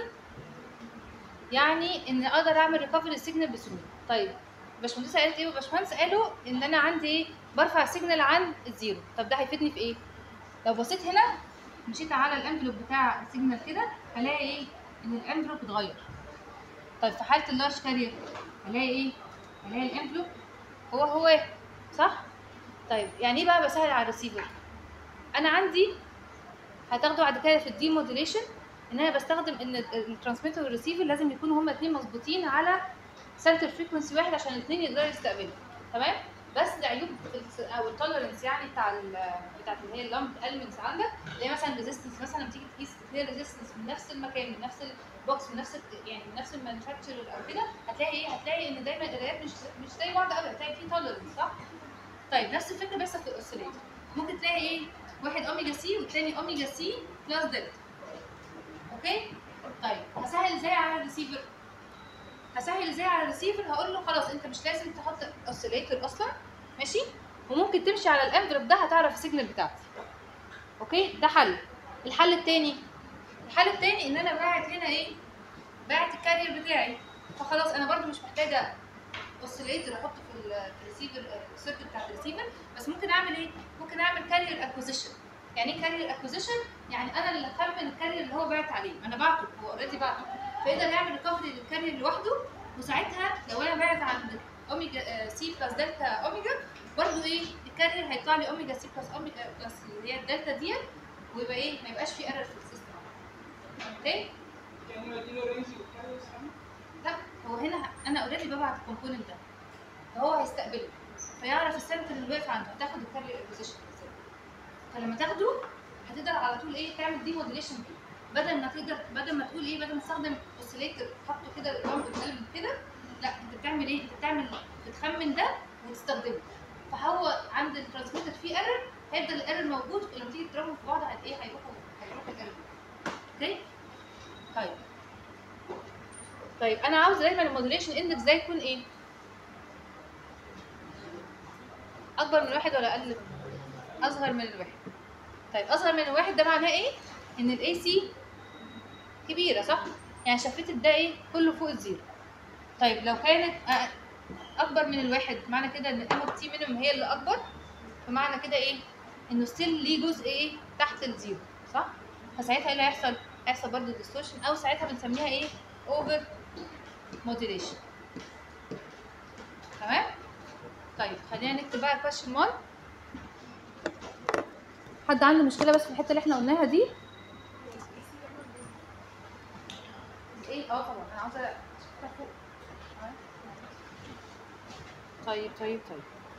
يعني ان اقدر اعمل ريكفري السيجنال بسهوله طيب باشمهندسه قالت ايه باشمهندس قالوا ان انا عندي ايه برفع السيجنال عن الزيرو طب ده هيفيدني في ايه لو بصيت هنا مشيت على الانفلوب بتاع السيجنال كده هلاقي ايه ان الانفلوب اتغير طيب في حاله اللارج كارير هلاقي ايه هلاقي الانفلوب هو هو صح طيب يعني ايه بقى بسهل على الريسيفر انا عندي هتاخدوا بعد كده في الدي موديليشن ان انا بستخدم ان الترانسميتر والريسيفر لازم يكونوا هما الاثنين مظبوطين على سنتر فريكونسي واحد عشان الاثنين يقدروا يستقبلوا تمام بس ده عيوب في الس- او التولرنس يعني بتاع ال بتاعت اللي هي اللامب المنتس عندك اللي هي مثلا ريزيستنس مثلا لما تيجي تقيس اثنين ريزيستنس من نفس المكان من نفس البوكس من نفس ال- يعني من نفس المانيفاكتشر او كده هتلاقي ايه هتلاقي ان دايما القرايات مش مش زي بعض ابدا هتلاقي في تولرنس صح طيب نفس الفكره بس في الاوسيليتور ممكن تلاقي ايه واحد اوميجا سي والتاني اوميجا سي بلس دلتا اوكي طيب هسهل ازاي على الريسيفر هسهل ازاي على الريسيفر هقول له خلاص انت مش لازم تحط اوسيليتور اصلا ماشي وممكن تمشي على الانفلوب ده هتعرف السيجنال بتاعتي اوكي ده حل الحل التاني الحل التاني ان انا باعت هنا ايه باعت الكارير بتاعي فخلاص انا برضو مش محتاجه اوسيليتور احطه في ال- في الريسيفر السيركت بتاعت الريسيفر بس ممكن اعمل ايه ممكن اعمل كارير اكوزيشن يعني ايه كارير اكوزيشن يعني انا اللي اخمن الكارير اللي هو بعت عليه انا بعته هو اوريدي بعته فيقدر يعمل ريكفري للكارير لوحده وساعتها لو انا بعت عند اوميجا سي بلس دلتا اوميجا برضو ايه الكارير هيطلع لي اوميجا سي بلس اوميجا بلس اللي هي الدلتا ديت ويبقى ايه ما يبقاش في ايرور في السيستم اوكي لا هو هنا ه- انا اوريدي ببعت الكومبوننت ده فهو هيستقبله فيعرف السنتر اللي واقف عنده هتاخد الكارير بوزيشن فلما تاخده هتقدر على طول ايه تعمل دي موديليشن بيه بدل ما تقدر بدل ما تقول ايه بدل ما تستخدم اوسيليتور تحطه كده جنب القلب كده لا انت بتعمل ايه انت بتعمل بتخمن ده وتستخدمه فهو عند الترانسميتر فيه ايرور هيفضل الايرور موجود ولما تيجي تضربهم في بعض هت ايه هيروحوا هيروحوا الايرور اوكي طيب طيب انا عاوز دايما الموديليشن اندكس ده يكون ايه اكبر من واحد ولا اقل اصغر من الواحد طيب اصغر من الواحد ده معناه ايه ان الاي سي كبيره صح يعني شفيت ده ايه كله فوق الزيرو طيب لو كانت أ- اكبر من الواحد معنى كده ان الام اوف تي مينيمم هي اللي اكبر فمعنى كده ايه انه ستيل ليه جزء ايه تحت الزيرو صح فساعتها ايه اللي هيحصل هيحصل برضه ديستورشن او ساعتها بنسميها ايه اوفر موديليشن تمام طيب خلينا نكتب بقى question 1 حد عنده مشكله بس في الحته اللي احنا قلناها دي ايه اه طبعا انا عاوزه أشوفها فوق طيب طيب طيب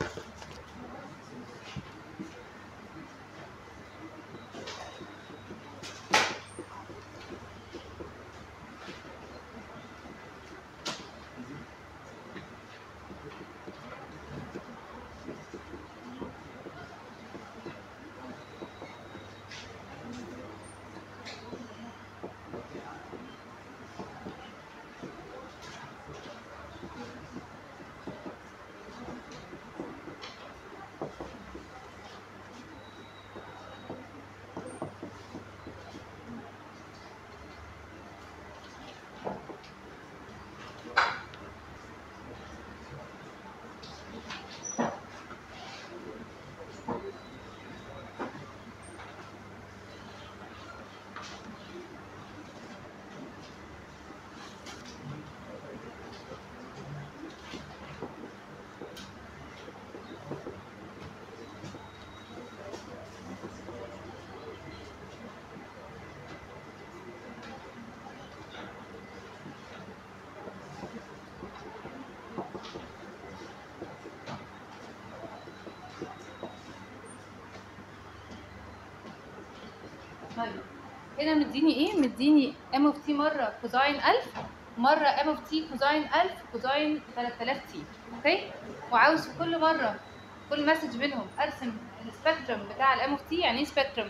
طيب هنا مديني ايه مديني ام اوف تي مره كوزاين 1000 مره ام اوف تي كوزاين 1000 كوزاين 3000 تي اوكي وعاوز في كل مره كل مسج بينهم ارسم السبيكترم بتاع الام اوف تي يعني ايه سبيكترم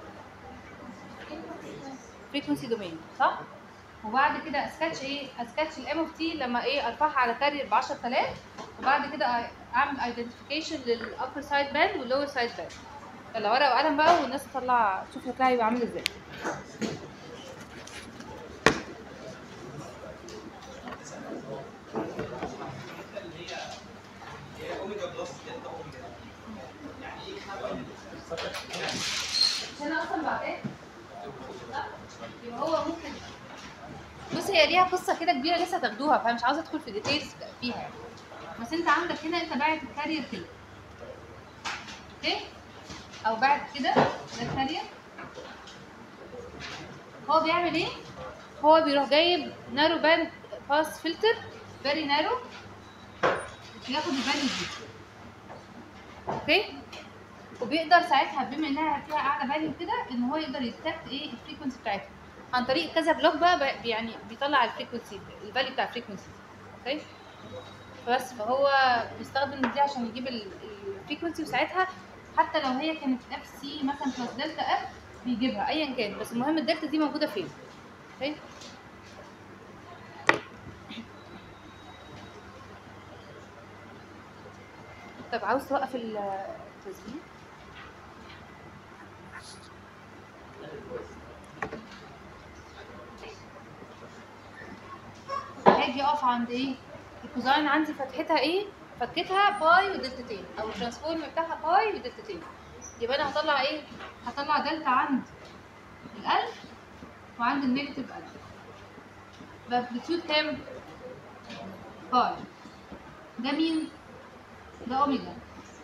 فريكونسي دومين صح وبعد كده اسكتش ايه اسكتش الام اوف تي لما ايه ارفعها على كارير ب 10000 وبعد كده اعمل ايدنتيفيكيشن للابر سايد باند واللور سايد باند يلا ورقه وقلم بقى والناس تطلع تشوف شكلها هيبقى عامل ازاي هي اوميجا بلس دلتا اوميجا يعني ايه حاجه مش انا اصلا بعدين لا يبقى هو ممكن بص هي ليها قصه كده كبيره لسه تاخدوها فمش عاوزه ادخل في ديتيلز فيها يعني. بس انت عندك هنا انت باعت الكارير كده اوكي او بعد كده ده الكارير هو بيعمل ايه هو بيروح جايب نارو باند باس فلتر فيري نارو ياخد الفاليو دي اوكي وبيقدر ساعتها بما انها فيها اعلى فاليو كده ان هو يقدر يديتكت ايه الفريكونسي بتاعتها عن طريق كذا بلوك بقى ب- يعني بيطلع الفريكونسي الفاليو بتاع الفريكونسي اوكي بس فهو بيستخدم دي عشان يجيب الفريكونسي وساعتها حتى لو هي كانت اف سي مثلا بلس دلتا اف بيجيبها ايا كان بس المهم الدلتا دي موجوده فين اوكي طب عاوز توقف التسجيل هاجي اقف عند ايه الكوزاين عندي فتحتها ايه فكتها باي ودلتتين او الترانسفورم بتاعها باي ودلتتين يبقى انا هطلع ايه هطلع دلتا عند الالف وعند النيجاتيف الف بامبليتيود كام باي ده مين ده اوميجا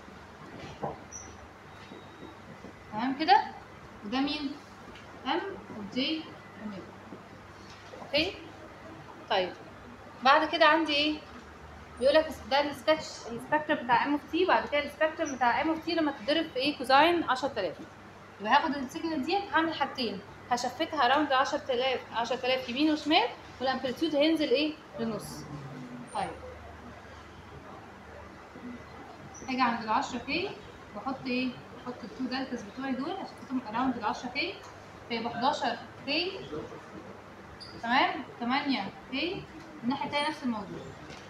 تمام كده وده مين ام وجي اوميجا اوكي طيب بعد كده عندي ايه بيقول لك ده السكتش السبكترم بتاع ام اوف تي بعد كده السبكترم بتاع ام اوف تي لما تتضرب في ايه كوزاين 10000 يبقى هاخد السيجنال دي هعمل حاجتين هشفتها اراوند 10000 10000 يمين وشمال والامبليتيود هينزل ايه لنص طيب هاجي عند ال 10 كي واحط ايه احط التو دلتاز بتوعي دول هشفتهم اراوند ال 10 كي فيبقى 11 كي تمام 8 كي الناحيه التانيه نفس الموضوع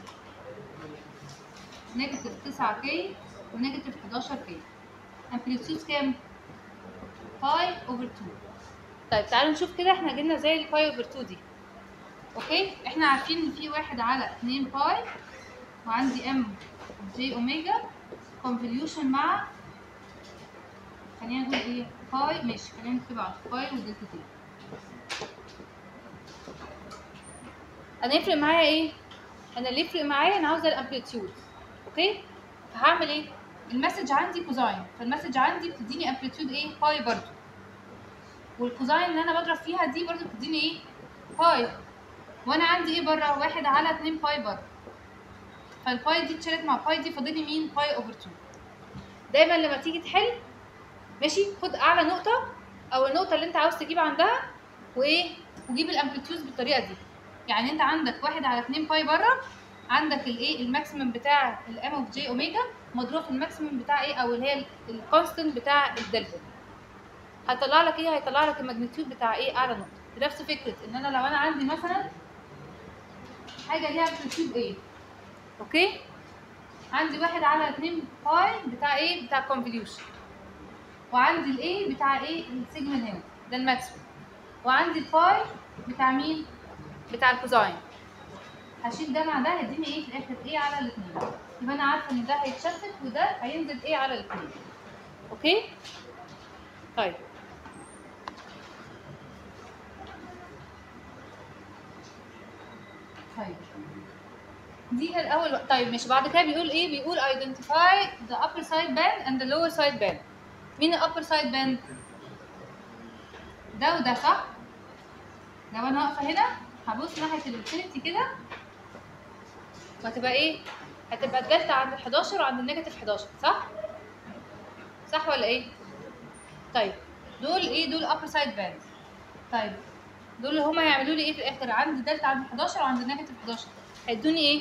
نيجاتيف 9 كي ونيجاتيف 11 كي امبليتيود كام؟ باي اوفر 2 طيب تعالوا نشوف كده احنا جبنا زي الباي اوفر 2 دي اوكي احنا عارفين ان في واحد على 2 باي وعندي ام جي اوميجا كونفوليوشن مع خلينا نقول ايه باي ماشي خلينا نكتبها باي ودلتا تي انا يفرق معايا ايه انا اللي يفرق معايا انا عاوزه الامبليتيود اوكي فهعمل ايه المسج عندي كوزاين فالمسج عندي بتديني امبليتيود ايه باي برضو والكوزاين اللي انا بضرب فيها دي برضو بتديني ايه باي وانا عندي ايه بره واحد على اتنين باي بره فالباي دي اتشالت مع باي دي فاضل لي مين باي اوفر 2 دايما لما تيجي تحل ماشي خد اعلى نقطه او النقطه اللي انت عاوز تجيب عندها وايه وجيب الامبليتيودز بالطريقه دي يعني انت عندك واحد على اتنين باي بره عندك الايه الماكسيمم بتاع الام اوف جي اوميجا مضروب في الماكسيمم بتاع ايه او اللي هي الكونستنت بتاع الدلتا هيطلع لك ايه هيطلع لك الماجنتيود بتاع ايه اعلى نقطه بنفس فكره ان انا لو انا عندي مثلا حاجه ليها امبليتيود ايه اوكي عندي واحد على اتنين باي بتاع ايه بتاع كونفوليوشن وعندي الايه بتاع ايه السيجمنت هنا ده الماكسيمم وعندي الباي بتاع مين بتاع الكوزاين هشيل ده مع ده هيديني ايه في الاخر ايه على الاثنين يبقى انا عارفه ان ده هيتشتت وده هينزل ايه على الاثنين اوكي طيب طيب دي الاول طيب مش بعد كده بيقول ايه بيقول identify the upper side band and the lower side band مين ال upper side band ده وده صح لو انا واقفه هنا هبص ناحيه الانفينيتي كده وهتبقى ايه هتبقى الدلتا عند ال 11 وعند النيجاتيف 11 صح صح ولا ايه طيب دول ايه دول upper side band طيب دول اللي هما هيعملوا لي ايه في الاخر عند دلتا عند 11 وعند النيجاتيف 11 هيدوني ايه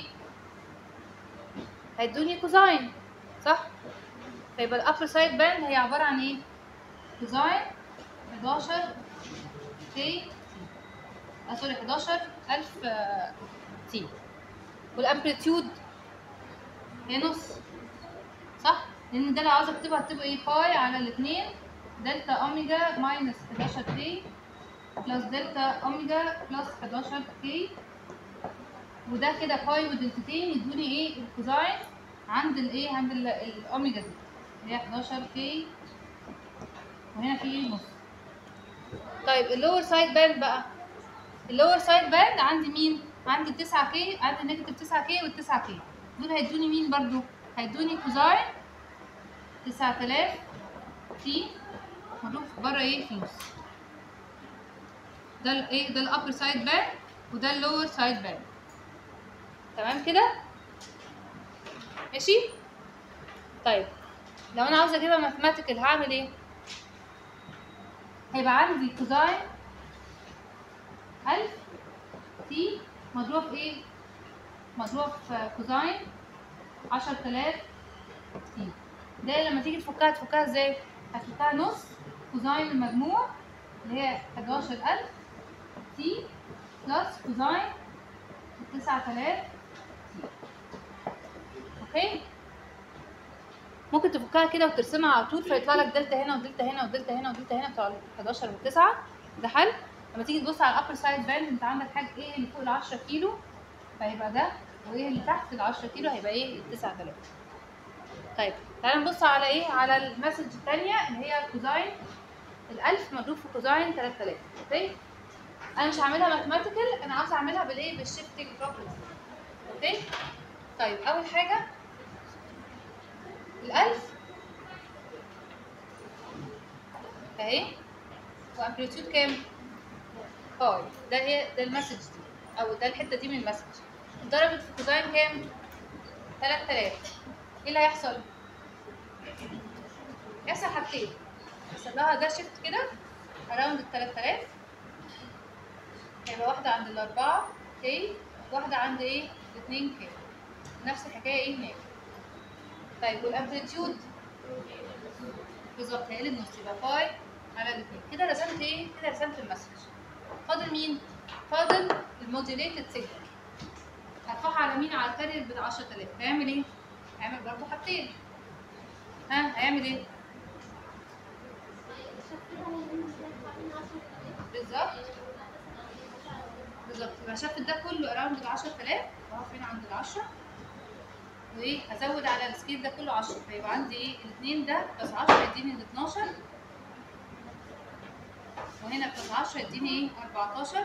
هيدوني كوزاين صح فيبقى الابر سايد باند هي عباره عن ايه كوزاين 11 تي آه سوري 11000 آه، تي والامبليتيود هي نص صح لان ده لو عاوزه اكتبه هكتبه ايه باي على الاثنين دلتا اوميجا ماينس 11 تي بلس دلتا اوميجا بلس 11 كي وده كده باي ودلتتين يدوني ايه الكوزاين عند الايه عند ال- الاوميجا دي اللي هي 11 كي وهنا في ايه نص طيب اللور سايد باند بقى اللور سايد باند عندي مين عندي 9 كي عندي نيجاتيف 9 كي وال 9 كي دول هيدوني مين برضو هيدوني كوزاين 9000 تي مضروب بره ايه في نص ده الايه ده الابر سايد باند وده اللور سايد باند تمام كده ماشي طيب لو انا عاوزه اجيبها ماثيماتيكال هعمل ايه هيبقى عندي كوزاين 1000 تي مضروب في ايه مضروب في كوزاين 10000 تي ده لما تيجي تفكها تفكها ازاي هتفكها نص كوزاين المجموع اللي هي 11000 تي بلس كوزاين 9000 اوكي ممكن تفكها كده وترسمها على طول فيطلع لك دلتا هنا ودلتا هنا ودلتا هنا ودلتا هنا بتوع ال 11 و 9 ده حل لما تيجي تبص على الابر سايد باند انت عندك حاجه ايه اللي فوق ال 10 كيلو فهيبقى ده وايه اللي تحت ال 10 كيلو هيبقى ايه ال 9000 طيب تعالى نبص على ايه على المسج الثانيه اللي هي كوزاين ال 1000 مضروب في كوزاين 3000 اوكي انا مش هعملها ماثيماتيكال انا عاوزه اعملها بالايه بالشيفتنج بروبرتي اوكي طيب اول حاجه الألف اهي وامبليتيود كام؟ باي ده هي ده المسج دي او ده الحته دي من المسج ضربت في كوزاين كام؟ 3000 ايه اللي هيحصل؟ يحصل حاجتين يحصل لها ده شيفت كده اراوند ال 3000 هيبقى واحده عند الاربعه كي واحده عند ايه؟ الاثنين كي نفس الحكايه ايه هناك طيب والامبليتيود بالظبط هيقل النص يبقى باي على الاثنين كده رسمت ايه؟ كده رسمت المسج فاضل مين؟ فاضل الموديليتد سيجنال هرفعها على مين؟ على الكارير بتاع 10000 هيعمل ايه؟ هيعمل برضه حاجتين ها هيعمل ايه؟ بالظبط بالظبط يبقى شفت ده كله اراوند ال 10000 واقف هنا عند ال 10 وايه هزود على السكيل ده كله 10 فيبقى عندي ايه الاثنين ده بلس 10 يديني ال 12 وهنا بلس 10 يديني ايه 14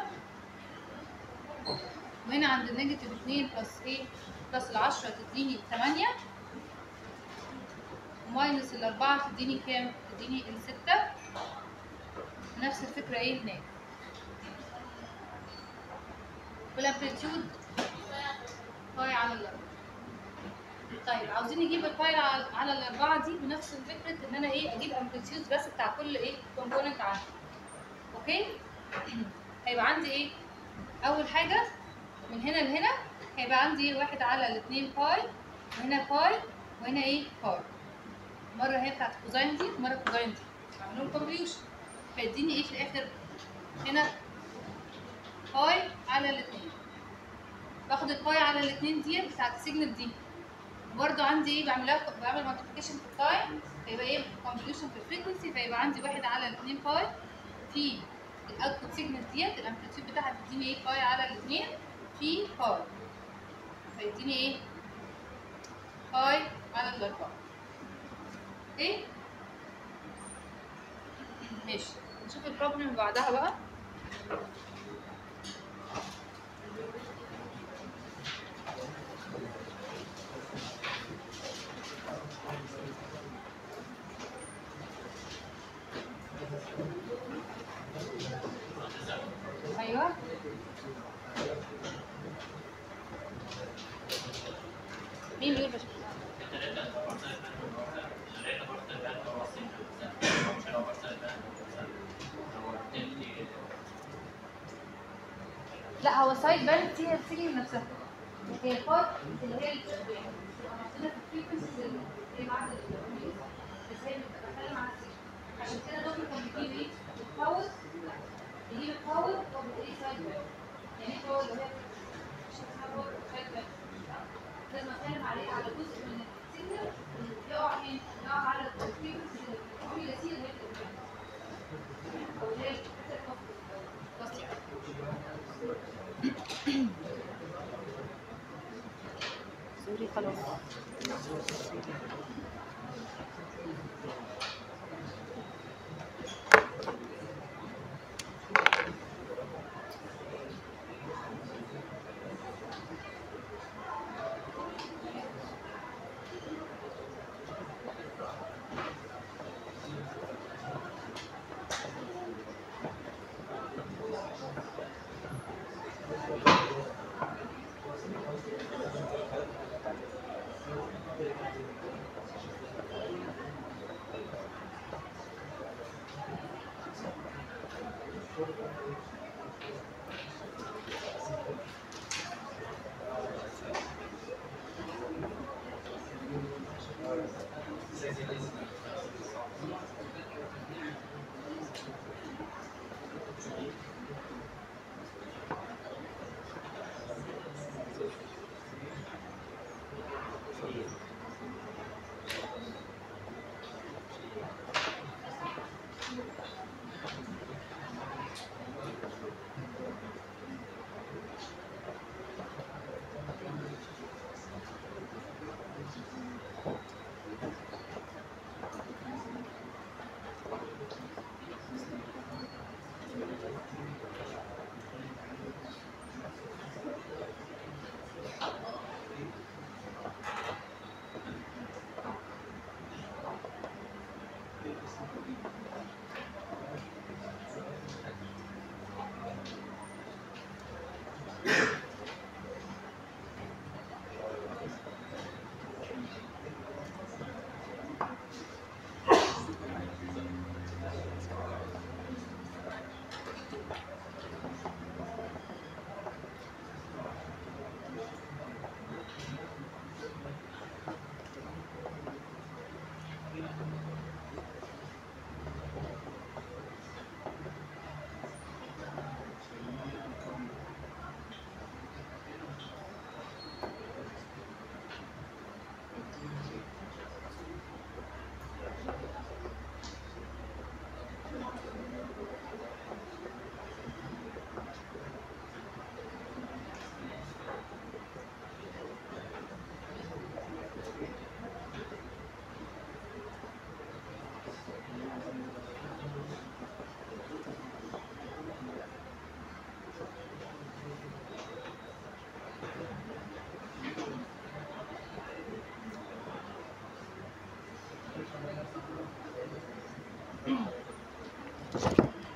وهنا عند النيجاتيف 2 بلس ايه بلس ال 10 تديني 8 ماينس الأربعة تديني كام؟ تديني الستة نفس الفكرة ايه هناك والامبليتيود باي على الأربعة طيب عاوزين نجيب الباي على على الأربعة دي بنفس فكرة إن أنا ايه أجيب امبليتيود بس بتاع كل ايه كومبوننت عندي أوكي؟ هيبقى عندي ايه؟ أول حاجة من هنا لهنا هيبقى عندي واحد على الاتنين باي وهنا باي وهنا ايه باي مرة هي بتاعت كوزاين دي ومرة كوزاين دي بعمل لهم كومبليوشن فيديني ايه في الآخر هنا باي على الاتنين باخد الباي على الاتنين دي بتاعت السيجنال دي برضو عندي ايه بعملها بعمل مالتيبيكيشن في التايم فيبقى ايه كومبليوشن في الفريكونسي فيبقى عندي واحد على الاتنين باي في الاوتبوت سيجنال ديت الامبليتيود بتاعها بتديني ايه باي على الاتنين في باي فيديني ايه باي على الاربعه اوكي ماشي نشوف البروبلم اللي بعدها بقى ايوه مين بيقول بس لا هو سايد باند دي هتيجي من نفسها هي البارت اللي هي اللي عندنا في الفريكونسيز اللي هي بعد ال- بس هي بتتكلم عن السيجنال. عشان كده دكتور كان بيجيب ايه؟ الباور بيجيب الباور وبيجيب سايد باند يعني ايه باور اللي هي مش اسمها باور سايد باند لازم اتكلم عليه على جزء من السيجنال اللي بيقع فين؟ بيقع على الفريكونسيز اللي بتقول لي اللي هي الإبداع. او اللي هي الفكرة القصدي سوري خلاص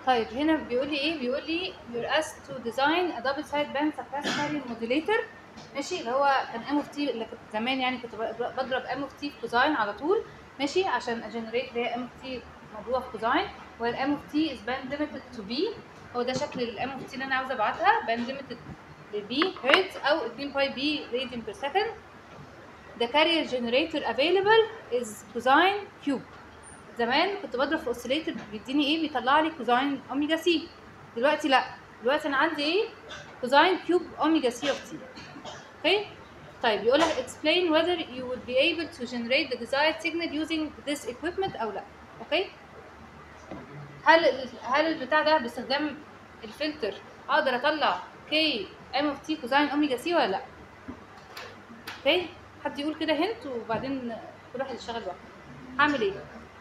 طيب هنا بيقول لي ايه بيقول لي you're asked to design a double side band suppressed carrier modulator ماشي اللي هو كان ام اوف تي اللي كنت زمان يعني كنت ب- بضرب ام اوف تي في كوزاين على طول ماشي عشان اجنريت اللي هي ام اوف تي مضروبه في كوزاين والام اوف تي از باند ليميتد تو بي هو ده شكل الام اوف تي اللي انا عاوزه ابعتها باند ليميتد لبي هرتز او 2 باي بي راديان بير سكند The carrier generator available is cosine cube زمان كنت بضرب في اوسيليتر بيديني ايه بيطلع لي كوزاين اوميجا سي دلوقتي لا دلوقتي انا عندي ايه كوزاين كيوب اوميجا سي اوف تي اوكي طيب يقول لك explain whether you would be able to generate the desired signal using this equipment او لا اوكي هل ال- هل البتاع ده باستخدام الفلتر اقدر اطلع كي ام اوف تي كوزاين اوميجا سي ولا لا اوكي حد يقول كده هنت وبعدين كل واحد يشتغل لوحده هعمل ايه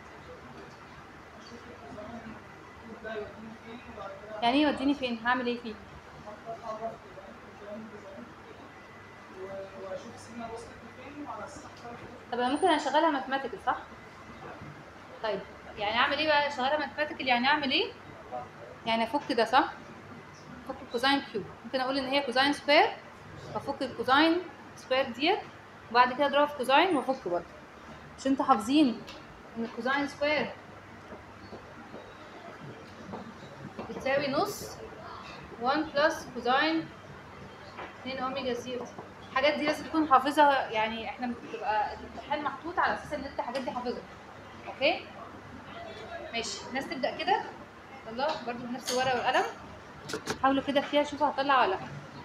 يعني ايه يوديني فين هعمل ايه فيه واشوف السيجنال وصلت لفين وعلى اساس اختار طب انا ممكن اشغلها ماثماتيكال صح طيب يعني اعمل ايه بقى اشغلها ماثماتيكال يعني اعمل ايه يعني افك ده صح افك الكوزاين كيوب ممكن اقول ان هي كوزاين سكوير وافك الكوزاين سكوير ديت وبعد كده اضربها في كوزاين وافك برضه مش انتوا حافظين ان الكوزاين سكوير بتساوي نص 1 بلس كوزاين 2 اوميجا سي الحاجات دي لازم تكون حافظها يعني احنا بتبقى الامتحان محطوط على اساس ان انت الحاجات دي حافظها اوكي ماشي الناس تبدا كده يلا برضو بنفس الورقه والقلم حاولوا كده فيها شوفوا هطلع ولا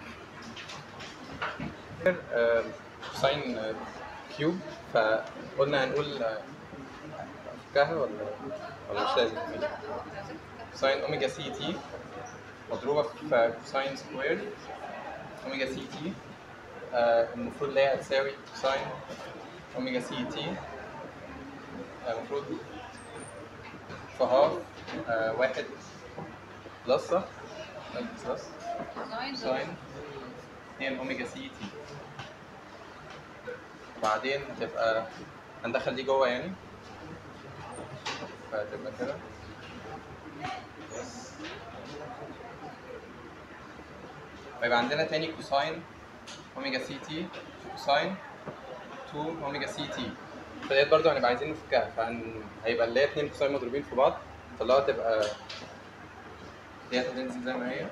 لا ساين كيوب فقلنا هنقول آه، افكها ولا ولا مش لازم ساين اوميجا سي تي مضروبه في كوساين سكوير اوميجا سي تي آه، المفروض اللي هي هتساوي كوساين اوميجا سي تي آه، المفروض في هاف آه، واحد بلس صح؟ واحد بلس ساين 2 اوميجا سي تي وبعدين تبقى هندخل دي جوه يعني فتبقى كده بس ويبقى عندنا تاني كوساين اوميجا سي تي كوساين 2 اوميجا سي تي فديت برضه هنبقى عايزين نفكها فهيبقى اللي هي اتنين كوساين مضروبين في بعض طلعها تبقى ديت هتنزل زي ما هي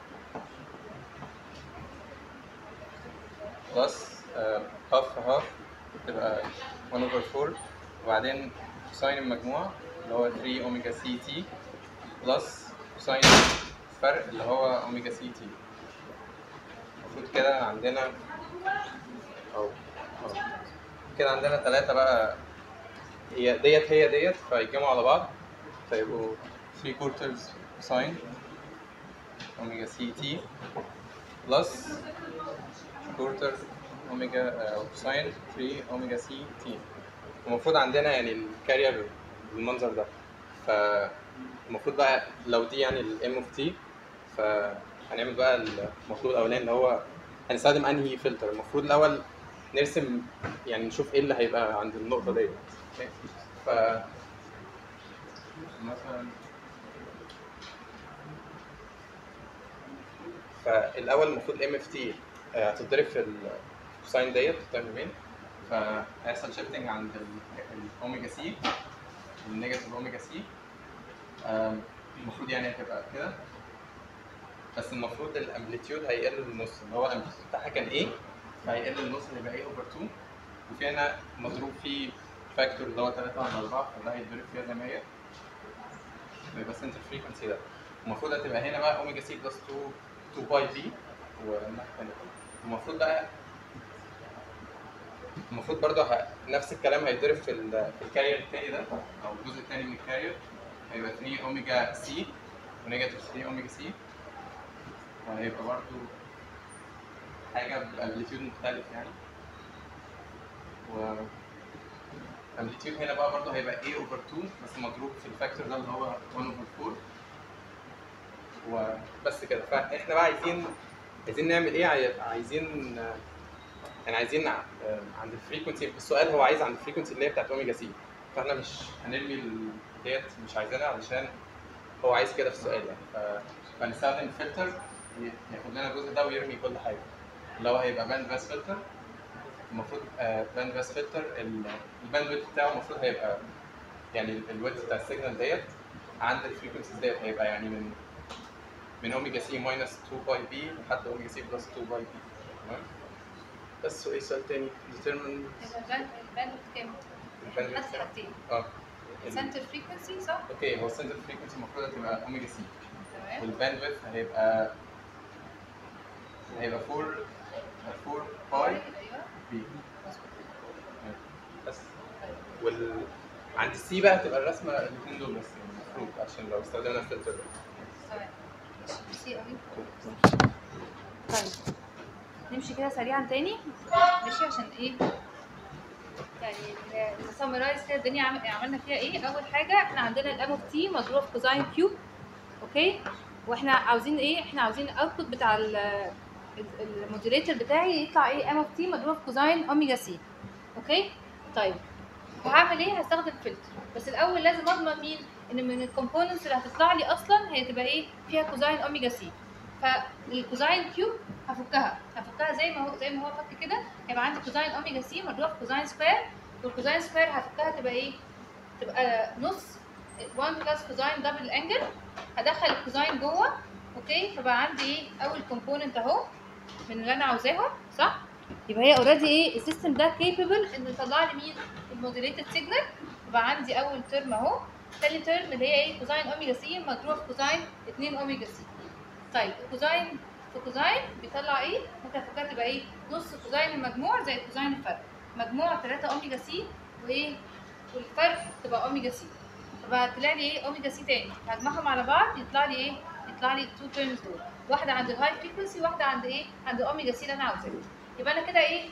بلس هاف هاف تبقى 1 over 4 وبعدين ساين المجموع اللي هو 3 اوميجا سي تي بلس ساين الفرق اللي هو اوميجا سي تي المفروض كده عندنا او أو. كده عندنا ثلاثة بقى هي ديت هي ديت فيتجمعوا على بعض فيبقوا 3 quarters ساين اوميجا سي تي بلس كورتر اوميجا او ساين 3 اوميجا سي تي المفروض عندنا يعني الكارير بالمنظر ده فالمفروض بقى لو دي يعني الام اوف تي فهنعمل بقى المفروض الاولاني اللي هو هنستخدم انهي فلتر المفروض الاول نرسم يعني نشوف ايه اللي هيبقى عند النقطه ديت أوكي؟ ف مثلا فالاول المفروض الام اف تي هتتضرب في الساين ديت تحطها يمين فهيحصل شيفتنج عند ال- الاوميجا سي النيجاتيف اوميجا سي آم، المفروض يعني هتبقى كده بس المفروض الامبليتيود هيقل للنص اللي هو الامبليتيود بتاعها كان ايه فهيقل للنص هيبقى ايه اوفر 2 وفي هنا مضروب فيه فاكتور اللي هو 3 على 4 فده هيتضرب فيها زي ما هي يبقى سنتر فريكونسي ده المفروض هتبقى هنا بقى اوميجا سي بلس 2 2 باي بي والناحيه الثانيه المفروض بقى المفروض برضه ه... نفس الكلام هيتضرب في, ال... في الكارير الثاني ده او الجزء الثاني من الكارير هيبقى 3 اوميجا سي ونيجاتيف 3 اوميجا سي وهيبقى برضه حاجه بامبليتيود مختلف يعني و الامبليتيود هنا بقى برضه هيبقى A اوفر 2 بس مضروب في الفاكتور ده اللي هو 1 اوفر 4 وبس كده فاحنا بقى عايزين عايزين نعمل ايه عاي- عايزين آه، يعني عايزين ع- آه، عند الفريكونسي السؤال هو عايز عند الفريكونسي اللي هي بتاعت اوميجا سي فاحنا مش هنرمي ال- ديت مش عايزينها علشان هو عايز كده في السؤال يعني ف- فنستخدم فلتر ياخد لنا الجزء ده ويرمي كل حاجه اللي هو هيبقى باند باس فلتر المفروض باند باس فلتر الباند ويت بتاعه المفروض هيبقى يعني الويت بتاع السيجنال ديت عند الفريكونسيز ديت هيبقى يعني من من اوميجا سي ماينس 2 باي بي لحد اوميجا سي بلس 2 باي بي تمام بس وايه سؤال تاني determine يبقى الباند الباند كام؟ الباند خدت ويت بتاعه حاجتين اه ال- سنتر فريكونسي صح؟ اوكي هو السنتر فريكونسي المفروض هتبقى اوميجا سي تمام والباند ويت هيبقى هيبقى 4 4 باي ايوه بي مظبوط. بس وال عند السي بقى هتبقى الرسمه الاثنين دول بس يعني المفروض عشان لو استخدمنا الفلتر ده تمام ماشي ميرسي قوي طيب نمشي كده سريعا تاني ماشي عشان ايه يعني نسمرايز كده الدنيا عم- عملنا فيها ايه اول حاجه احنا عندنا الام اوف تي مضروب في كوزاين كيوب اوكي واحنا عاوزين ايه احنا عاوزين الاوتبوت بتاع ال- ال- الموديليتر بتاعي يطلع ايه ام اوف تي مضروب في كوزاين اوميجا سي اوكي طيب وهعمل ايه هستخدم فلتر بس الاول لازم اضمن مين ان من الكومبوننتس اللي هتطلع لي اصلا هي تبقى ايه فيها كوزاين اوميجا سي فالكوزاين كيوب هفكها هفكها زي ما هو زي ما هو فك كده هيبقى عندي كوزاين اوميجا سي مضروب في كوزاين سكوير والكوزاين سكوير هفكها تبقى ايه تبقى نص 1 بلس كوزاين دبل انجل هدخل الكوزاين جوه اوكي فبقى عندي ايه اول كومبوننت اهو من اللي انا عاوزاهم صح يبقى هي اوريدي ايه السيستم ده كيبل انه يطلع لي مين الموديليتد سيجنال يبقى عندي اول ترم اهو تاني ترم اللي هي ايه كوزاين اوميجا سي مضروب في كوزاين 2 اوميجا سي طيب الكوزاين في كوزاين بيطلع ايه ممكن افكرها تبقى ايه نص كوزاين المجموع زي كوزاين الفرق مجموع 3 اوميجا سي وايه والفرق تبقى اوميجا سي فبقى طلع لي ايه اوميجا سي تاني هجمعهم على بعض يطلع لي ايه يطلع لي التو تيرمز دول واحده عند الهاي فريكونسي واحده عند ايه عند اوميجا سي اللي انا عاوزاه يبقى انا كده ايه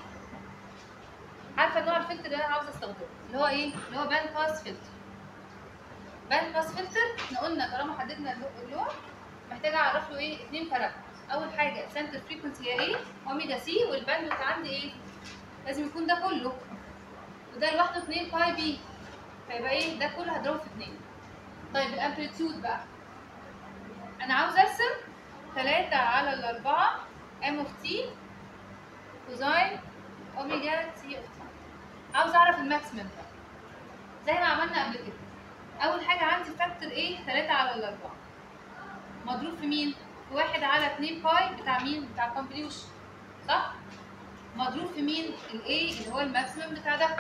عارفه نوع الفلتر اللي انا عاوزه استخدمه اللي هو ايه اللي هو باند باس فلتر باند باس فلتر احنا قلنا طالما حددنا اللو- اللون محتاجه اعرف له ايه اثنين بارامتر اول حاجه السنتر فريكونسي هي ايه اوميجا سي والباند عندي ايه لازم يكون ده كله وده لوحده 2 باي بي فيبقى ايه ده كله هضربه في 2 طيب الامبليتيود بقى انا عاوز ارسم 3 على الأربعة ام اوف تي كوزاين اوميجا تي اوف تي عاوز اعرف الماكسيمم بقى زي ما عملنا قبل كده اول حاجه عندي فاكتور ايه 3 على الأربعة مضروب في مين في واحد على 2 باي بتاع مين بتاع الكونفوليوشن صح مضروب في مين الاي اللي هو الماكسيمم بتاع ده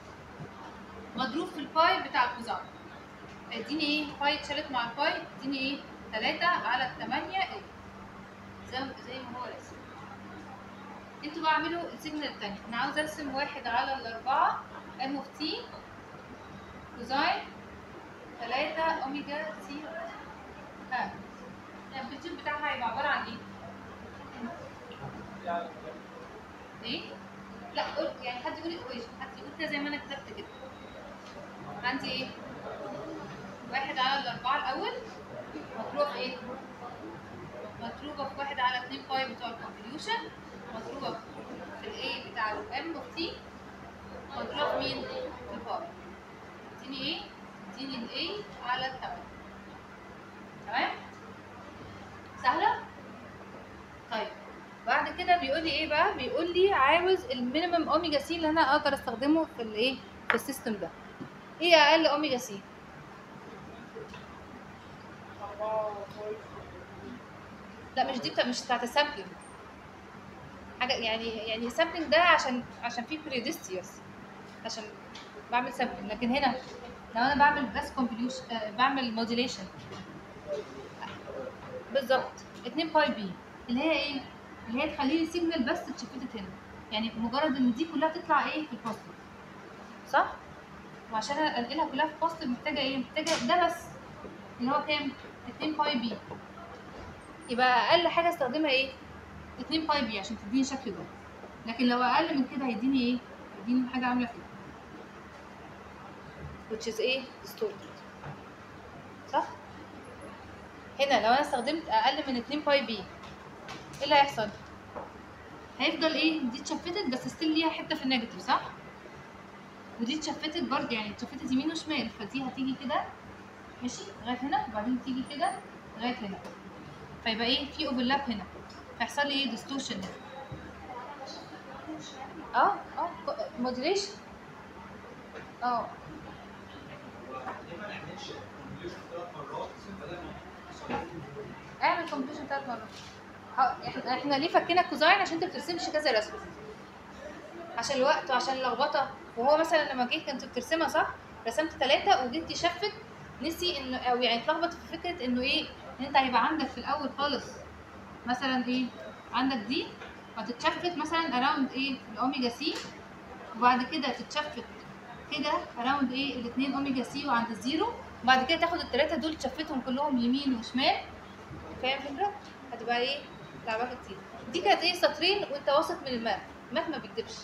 مضروب في الباي بتاع الكوزاين اديني ايه باي اتشالت مع الباي اديني ايه 3 على 8 ايه زي زي ما هو راسم انتوا بقى اعملوا السيجنال التاني انا عاوز ارسم واحد على الاربعة ام اوف تي كوزاين 3 اوميجا تي ها الامبليتيود بتاعها هيبقى عبارة عن ايه؟ ايه؟ لا قول يعني حد يقول ايكويشن حد يقول كده زي ما انا كتبت كده عندي ايه؟ واحد على الأربعة الأول مضروبة في ايه؟ مضروبة في واحد على اتنين باي بتوع الكونفوليوشن مضروبة في الاي بتاع الام اوف تي مضروبة في مين؟ في الباي اديني ايه؟ اديني الاي على التمانية تمام؟ سهلة؟ طيب بعد كده بيقول لي ايه بقى؟ بيقول لي عاوز المينيمم اوميجا سي اللي انا اقدر استخدمه في الايه؟ في السيستم ده. ايه اقل اوميجا سي؟ لا مش دي بتاع مش بتاعت السامبلنج حاجه يعني يعني السامبلنج ده عشان عشان فيه بريدستيوس عشان بعمل سامبلنج لكن هنا لو انا بعمل بس كونفوليوشن بعمل موديليشن بالظبط 2 باي بي اللي هي ايه؟ اللي هي تخلي لي سيجنال بس اتشفتت هنا يعني مجرد ان دي كلها تطلع ايه في البوستر صح؟ وعشان انقلها كلها في البوستر محتاجه ايه؟ محتاجه ده بس اللي هو كام؟ 2 باي بي يبقى اقل حاجه استخدمها ايه 2 باي بي عشان تديني الشكل ده لكن لو اقل من كده هيديني ايه هيديني حاجه عامله كده which is ايه distorted صح هنا لو انا استخدمت اقل من 2 باي بي ايه اللي هيحصل هيفضل ايه دي اتشفتت بس ستيل ليها حته في النيجاتيف صح ودي اتشفتت برضه يعني اتشفتت يمين وشمال فدي هتيجي كده ماشي لغايه هنا وبعدين تيجي كده لغايه هنا فيبقى ايه في اوفرلاب هنا فيحصل لي ايه ديستورشن هنا اه اه موديليشن اه ليه ما نعملش كونفوليوشن ثلاث مرات بدل ما اعمل كومبليشن ثلاث مرات اه، احنا احنا ليه فكينا الكوزاين عشان انت بترسمش كذا رسمه عشان الوقت وعشان اللخبطه وهو مثلا لما جيت كنت بترسمها صح رسمت ثلاثه وجيت تشفت نسي انه او يعني اتلخبط في فكره انه ايه ان انت هيبقى عندك في الاول خالص مثلا ايه عندك دي وتتشفت مثلا اراوند ايه الاوميجا سي وبعد كده تتشفت كده اراوند ايه الاثنين اوميجا سي وعند الزيرو وبعد كده تاخد الثلاثه دول تشفتهم كلهم يمين وشمال فاهم الفكره؟ هتبقى ايه؟ تعبانه كتير دي كانت ايه سطرين وانت واثق من الماث الماث ما بيكدبش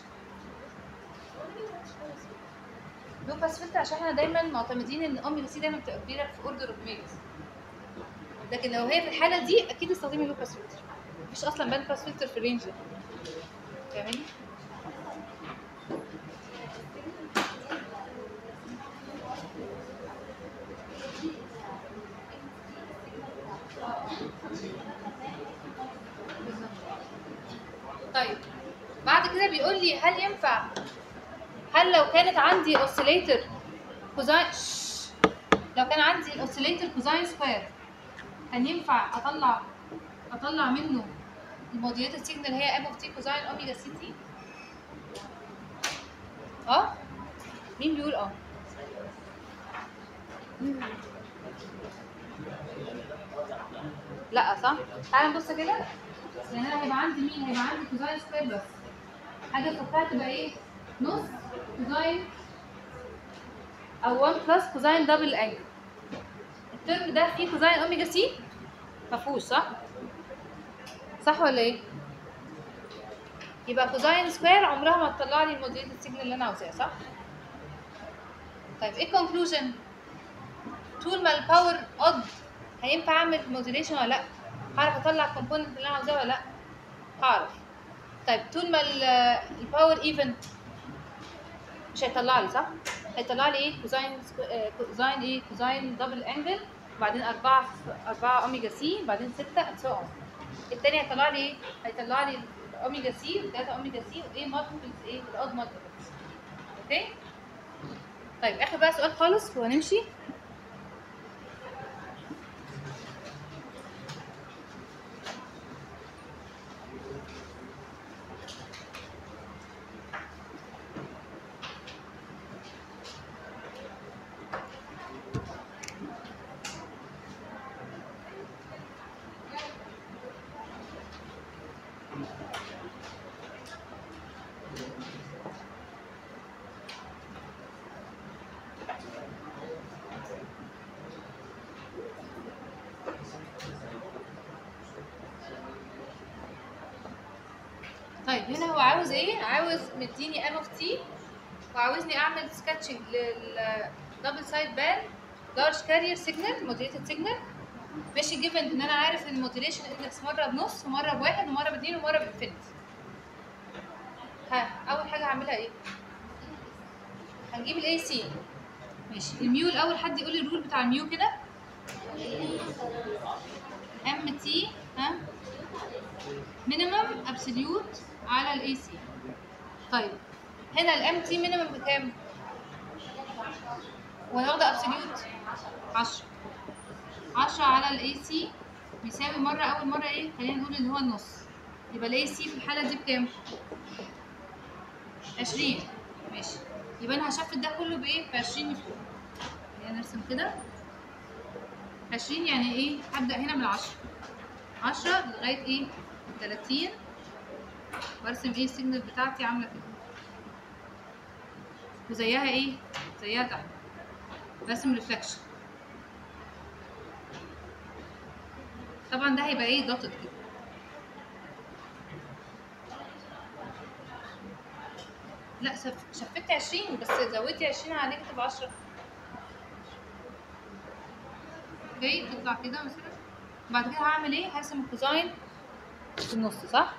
لو باس فلتر عشان احنا دايما معتمدين ان اوميجا سي دايما بتبقى كبيره في اوردر اوف ميجز لكن لو هي في الحاله دي اكيد استخدمي لو باس فلتر مفيش اصلا باند باس فلتر في الرينج ده فاهماني؟ طيب بعد كده بيقول لي هل ينفع هل لو كانت عندي اوسيليتر كوزاين لو كان عندي الاوسيليتر كوزاين سكوير كان ينفع اطلع اطلع منه الموديوليتد سيجنال هي ام اوف تي كوزاين اوميجا سي تي اه مين بيقول اه لا صح تعالى نبص كده يعني انا هيبقى عندي مين هيبقى عندي كوزاين سكوير بس حاجه فوقها تبقى ايه نص كوزاين او 1 بلس كوزاين دبل انجل الترم ده فيه كوزاين اوميجا سي مفهوش صح صح ولا ايه يبقى كوزاين سكوير عمرها ما تطلع لي الموديل السيجنال اللي انا عاوزاه صح طيب ايه الكونكلوجن طول ما الباور اود هينفع اعمل موديليشن ولا لا هعرف اطلع الكومبوننت اللي انا عاوزاه ولا لا هعرف طيب طول ما الباور ايفن مش هيطلع لي صح هيطلع لي ايه كوزاين سكو... آه، كوزاين ايه كوزاين دبل انجل وبعدين 4 4 اوميجا سي بعدين 6 and so on التاني هيطلع لي ايه هيطلع لي اوميجا سي و3 اوميجا سي وايه مالتيبلز ايه الاود مالتيبلز اوكي طيب اخر بقى سؤال خالص وهنمشي طيب هنا هو عاوز ايه عاوز مديني ام اوف تي وعاوزني اعمل سكتشنج للدبل سايد بان لارج كارير سيجنال مودريتد سيجنال ماشي جيفن ان انا عارف ان المودريشن اندكس مره بنص ومره بواحد ومره باتنين ومره بانفينيتي ها اول حاجه هعملها ايه هنجيب الاي سي ماشي الميو الاول حد يقول لي الرول بتاع الميو كده ام تي ها مينيمم ابسوليوت على الاي سي طيب هنا الام تي مينيمم بكام وانا واخده ابسوليوت 10 10 على الاي سي بيساوي مره اول مره ايه خلينا نقول ان هو النص يبقى الاي سي في الحاله دي بكام 20 ماشي يبقى انا هشفت ده كله بايه ب 20 فوق خلينا نرسم كده 20 يعني ايه هبدا هنا من 10 10 لغايه ايه 30 وارسم ايه السيجنال بتاعتي عامله كده وزيها ايه زيها تحت برسم ريفلكشن طبعا ده هيبقى ايه دوتد كده لا شف- شفت 20 بس زودتي 20 على نيجاتيف 10 اوكي تطلع كده مثلا بعد كده هعمل ايه هرسم الكوزاين في النص صح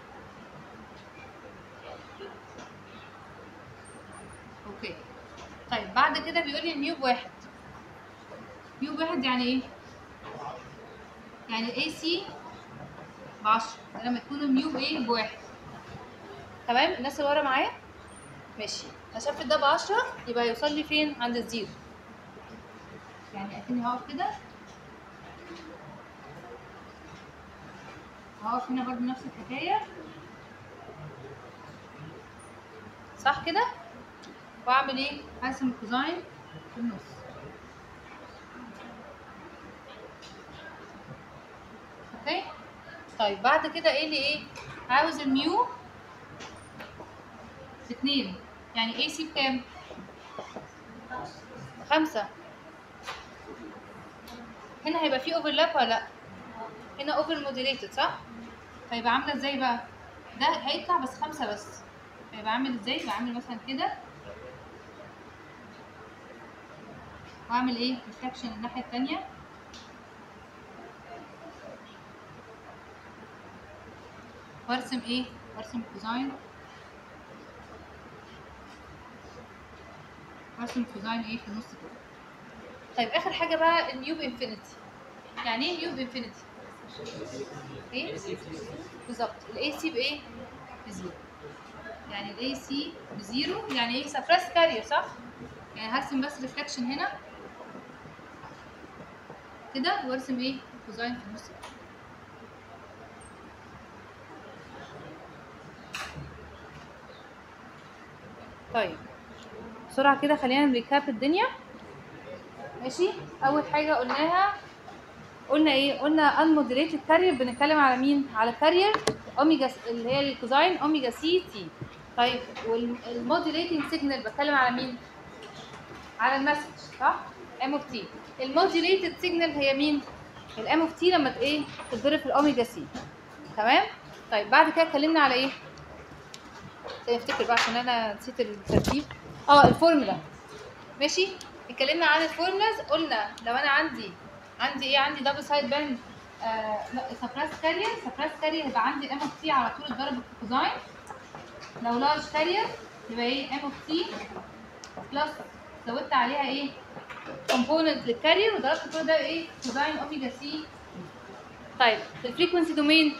اوكي طيب بعد كده بيقول لي الميو بواحد ميو بواحد يعني ايه؟ يعني الاي سي ب 10 لما تكون الميو ايه بواحد تمام الناس اللي ورا معايا ماشي هشفت ده ب 10 يبقى هيوصل لي فين عند الزيرو يعني اكني هقف كده هقف هنا برضه نفس الحكايه صح كده واعمل ايه هرسم الكوزاين في النص اوكي طيب بعد كده ايه اللي ايه عاوز الميو اتنين يعني اي سي بكام خمسة هنا هيبقى فيه اوفرلاب ولا لا هنا اوفر موديليتد صح فيبقى عامله ازاي بقى ده هيطلع بس خمسة بس فيبقى عامل ازاي يبقى عامل مثلا كده واعمل ايه ريفلكشن الناحيه التانية وارسم ايه وارسم كوزاين وارسم كوزاين ايه في النص كده طيب اخر حاجه بقى الميو بانفينيتي يعني ايه ميو بانفينيتي ايه بالظبط الاي سي بايه بزيرو يعني الاي سي بزيرو يعني ايه سفراس كارير صح يعني هرسم بس ريفلكشن هنا كده وارسم ايه كوزاين في النص كده. طيب بسرعة كده خلينا نريكاب الدنيا ماشي أول حاجة قلناها قلنا ايه قلنا unmodulated carrier بنتكلم على مين على carrier اوميجا س- اللي هي الكوزاين اوميجا سي تي طيب والموديليتنج سيجنال بتكلم على مين على المسج صح ام اوف تي الموديليتد سيجنال هي مين الام اوف تي لما ت- ايه تتضرب في الاوميجا سي تمام طيب بعد كده اتكلمنا على ايه ثانية افتكر بقى عشان انا نسيت الترتيب اه الفورمولا ماشي اتكلمنا عن الفورمولاز قلنا لو انا عندي عندي ايه عندي دبل سايد باند سبراس كارير سبراس كارير يبقى عندي ام اوف تي على طول اتضرب في الكوزاين لو لارج كارير يبقى ايه ام اوف تي بلس زودت عليها ايه كومبوننت للكارير وضربت كل ده ايه كوزاين اوميجا سي طيب في الفريكونسي دومين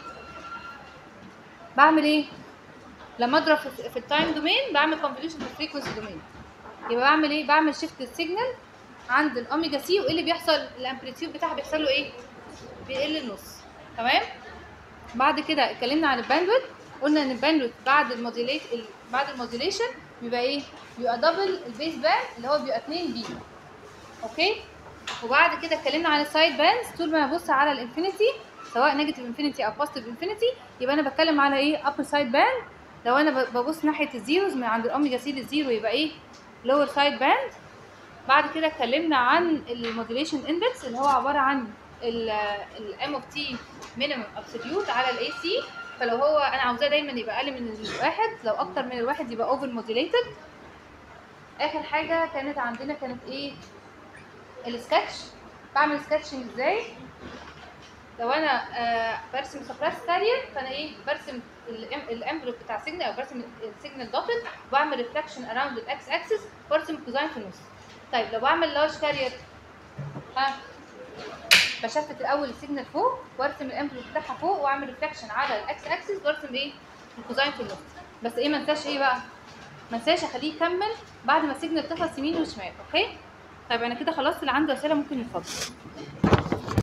بعمل ايه لما اضرب في, في التايم دومين بعمل كونفوليوشن في الفريكونسي دومين يبقى بعمل ايه بعمل شيفت السيجنال عند الاوميجا سي وايه اللي بيحصل الامبليتيود بتاعها بيحصل له ايه بيقل النص تمام بعد كده اتكلمنا عن الباندويث قلنا ان الباندويث بعد الموديليت ال- بعد الموديليشن بيبقى ايه بيبقى دبل البيس باند اللي هو بيبقى 2 بي اوكي وبعد كده اتكلمنا عن السايد باندز طول ما انا ببص على الانفينيتي سواء نيجاتيف انفينيتي او بوزيتيف انفينيتي يبقى انا بتكلم على ايه ابر سايد باند لو انا ب- ببص ناحيه الزيروز من عند الاوميجا سي للزيرو يبقى ايه لور سايد باند بعد كده اتكلمنا عن الموديليشن اندكس اللي هو عباره عن الام اوف تي مينيمم ابسوليوت على الاي سي فلو هو انا عاوزاه دايما يبقى اقل من الواحد لو اكتر من الواحد يبقى اوفر موديليتد اخر حاجه كانت عندنا كانت ايه السكتش بعمل سكتشنج ازاي لو انا آه برسم سبراس كارير فانا ايه برسم الانفلوب بتاع السيجنال او برسم السيجنال دوتد وبعمل ريفلكشن اراوند الاكس اكسس وارسم كوزاين في النص طيب لو بعمل لارج كارير ها بشفت الاول السيجنال فوق وارسم الانفلوب بتاعها فوق واعمل ريفلكشن على الاكس اكسس وارسم ايه الكوزاين في النص بس ايه ما انساش ايه بقى ما انساش اخليه يكمل بعد ما السيجنال تخلص يمين وشمال اوكي طيب انا كده خلصت اللي عنده اسئله ممكن يتفضل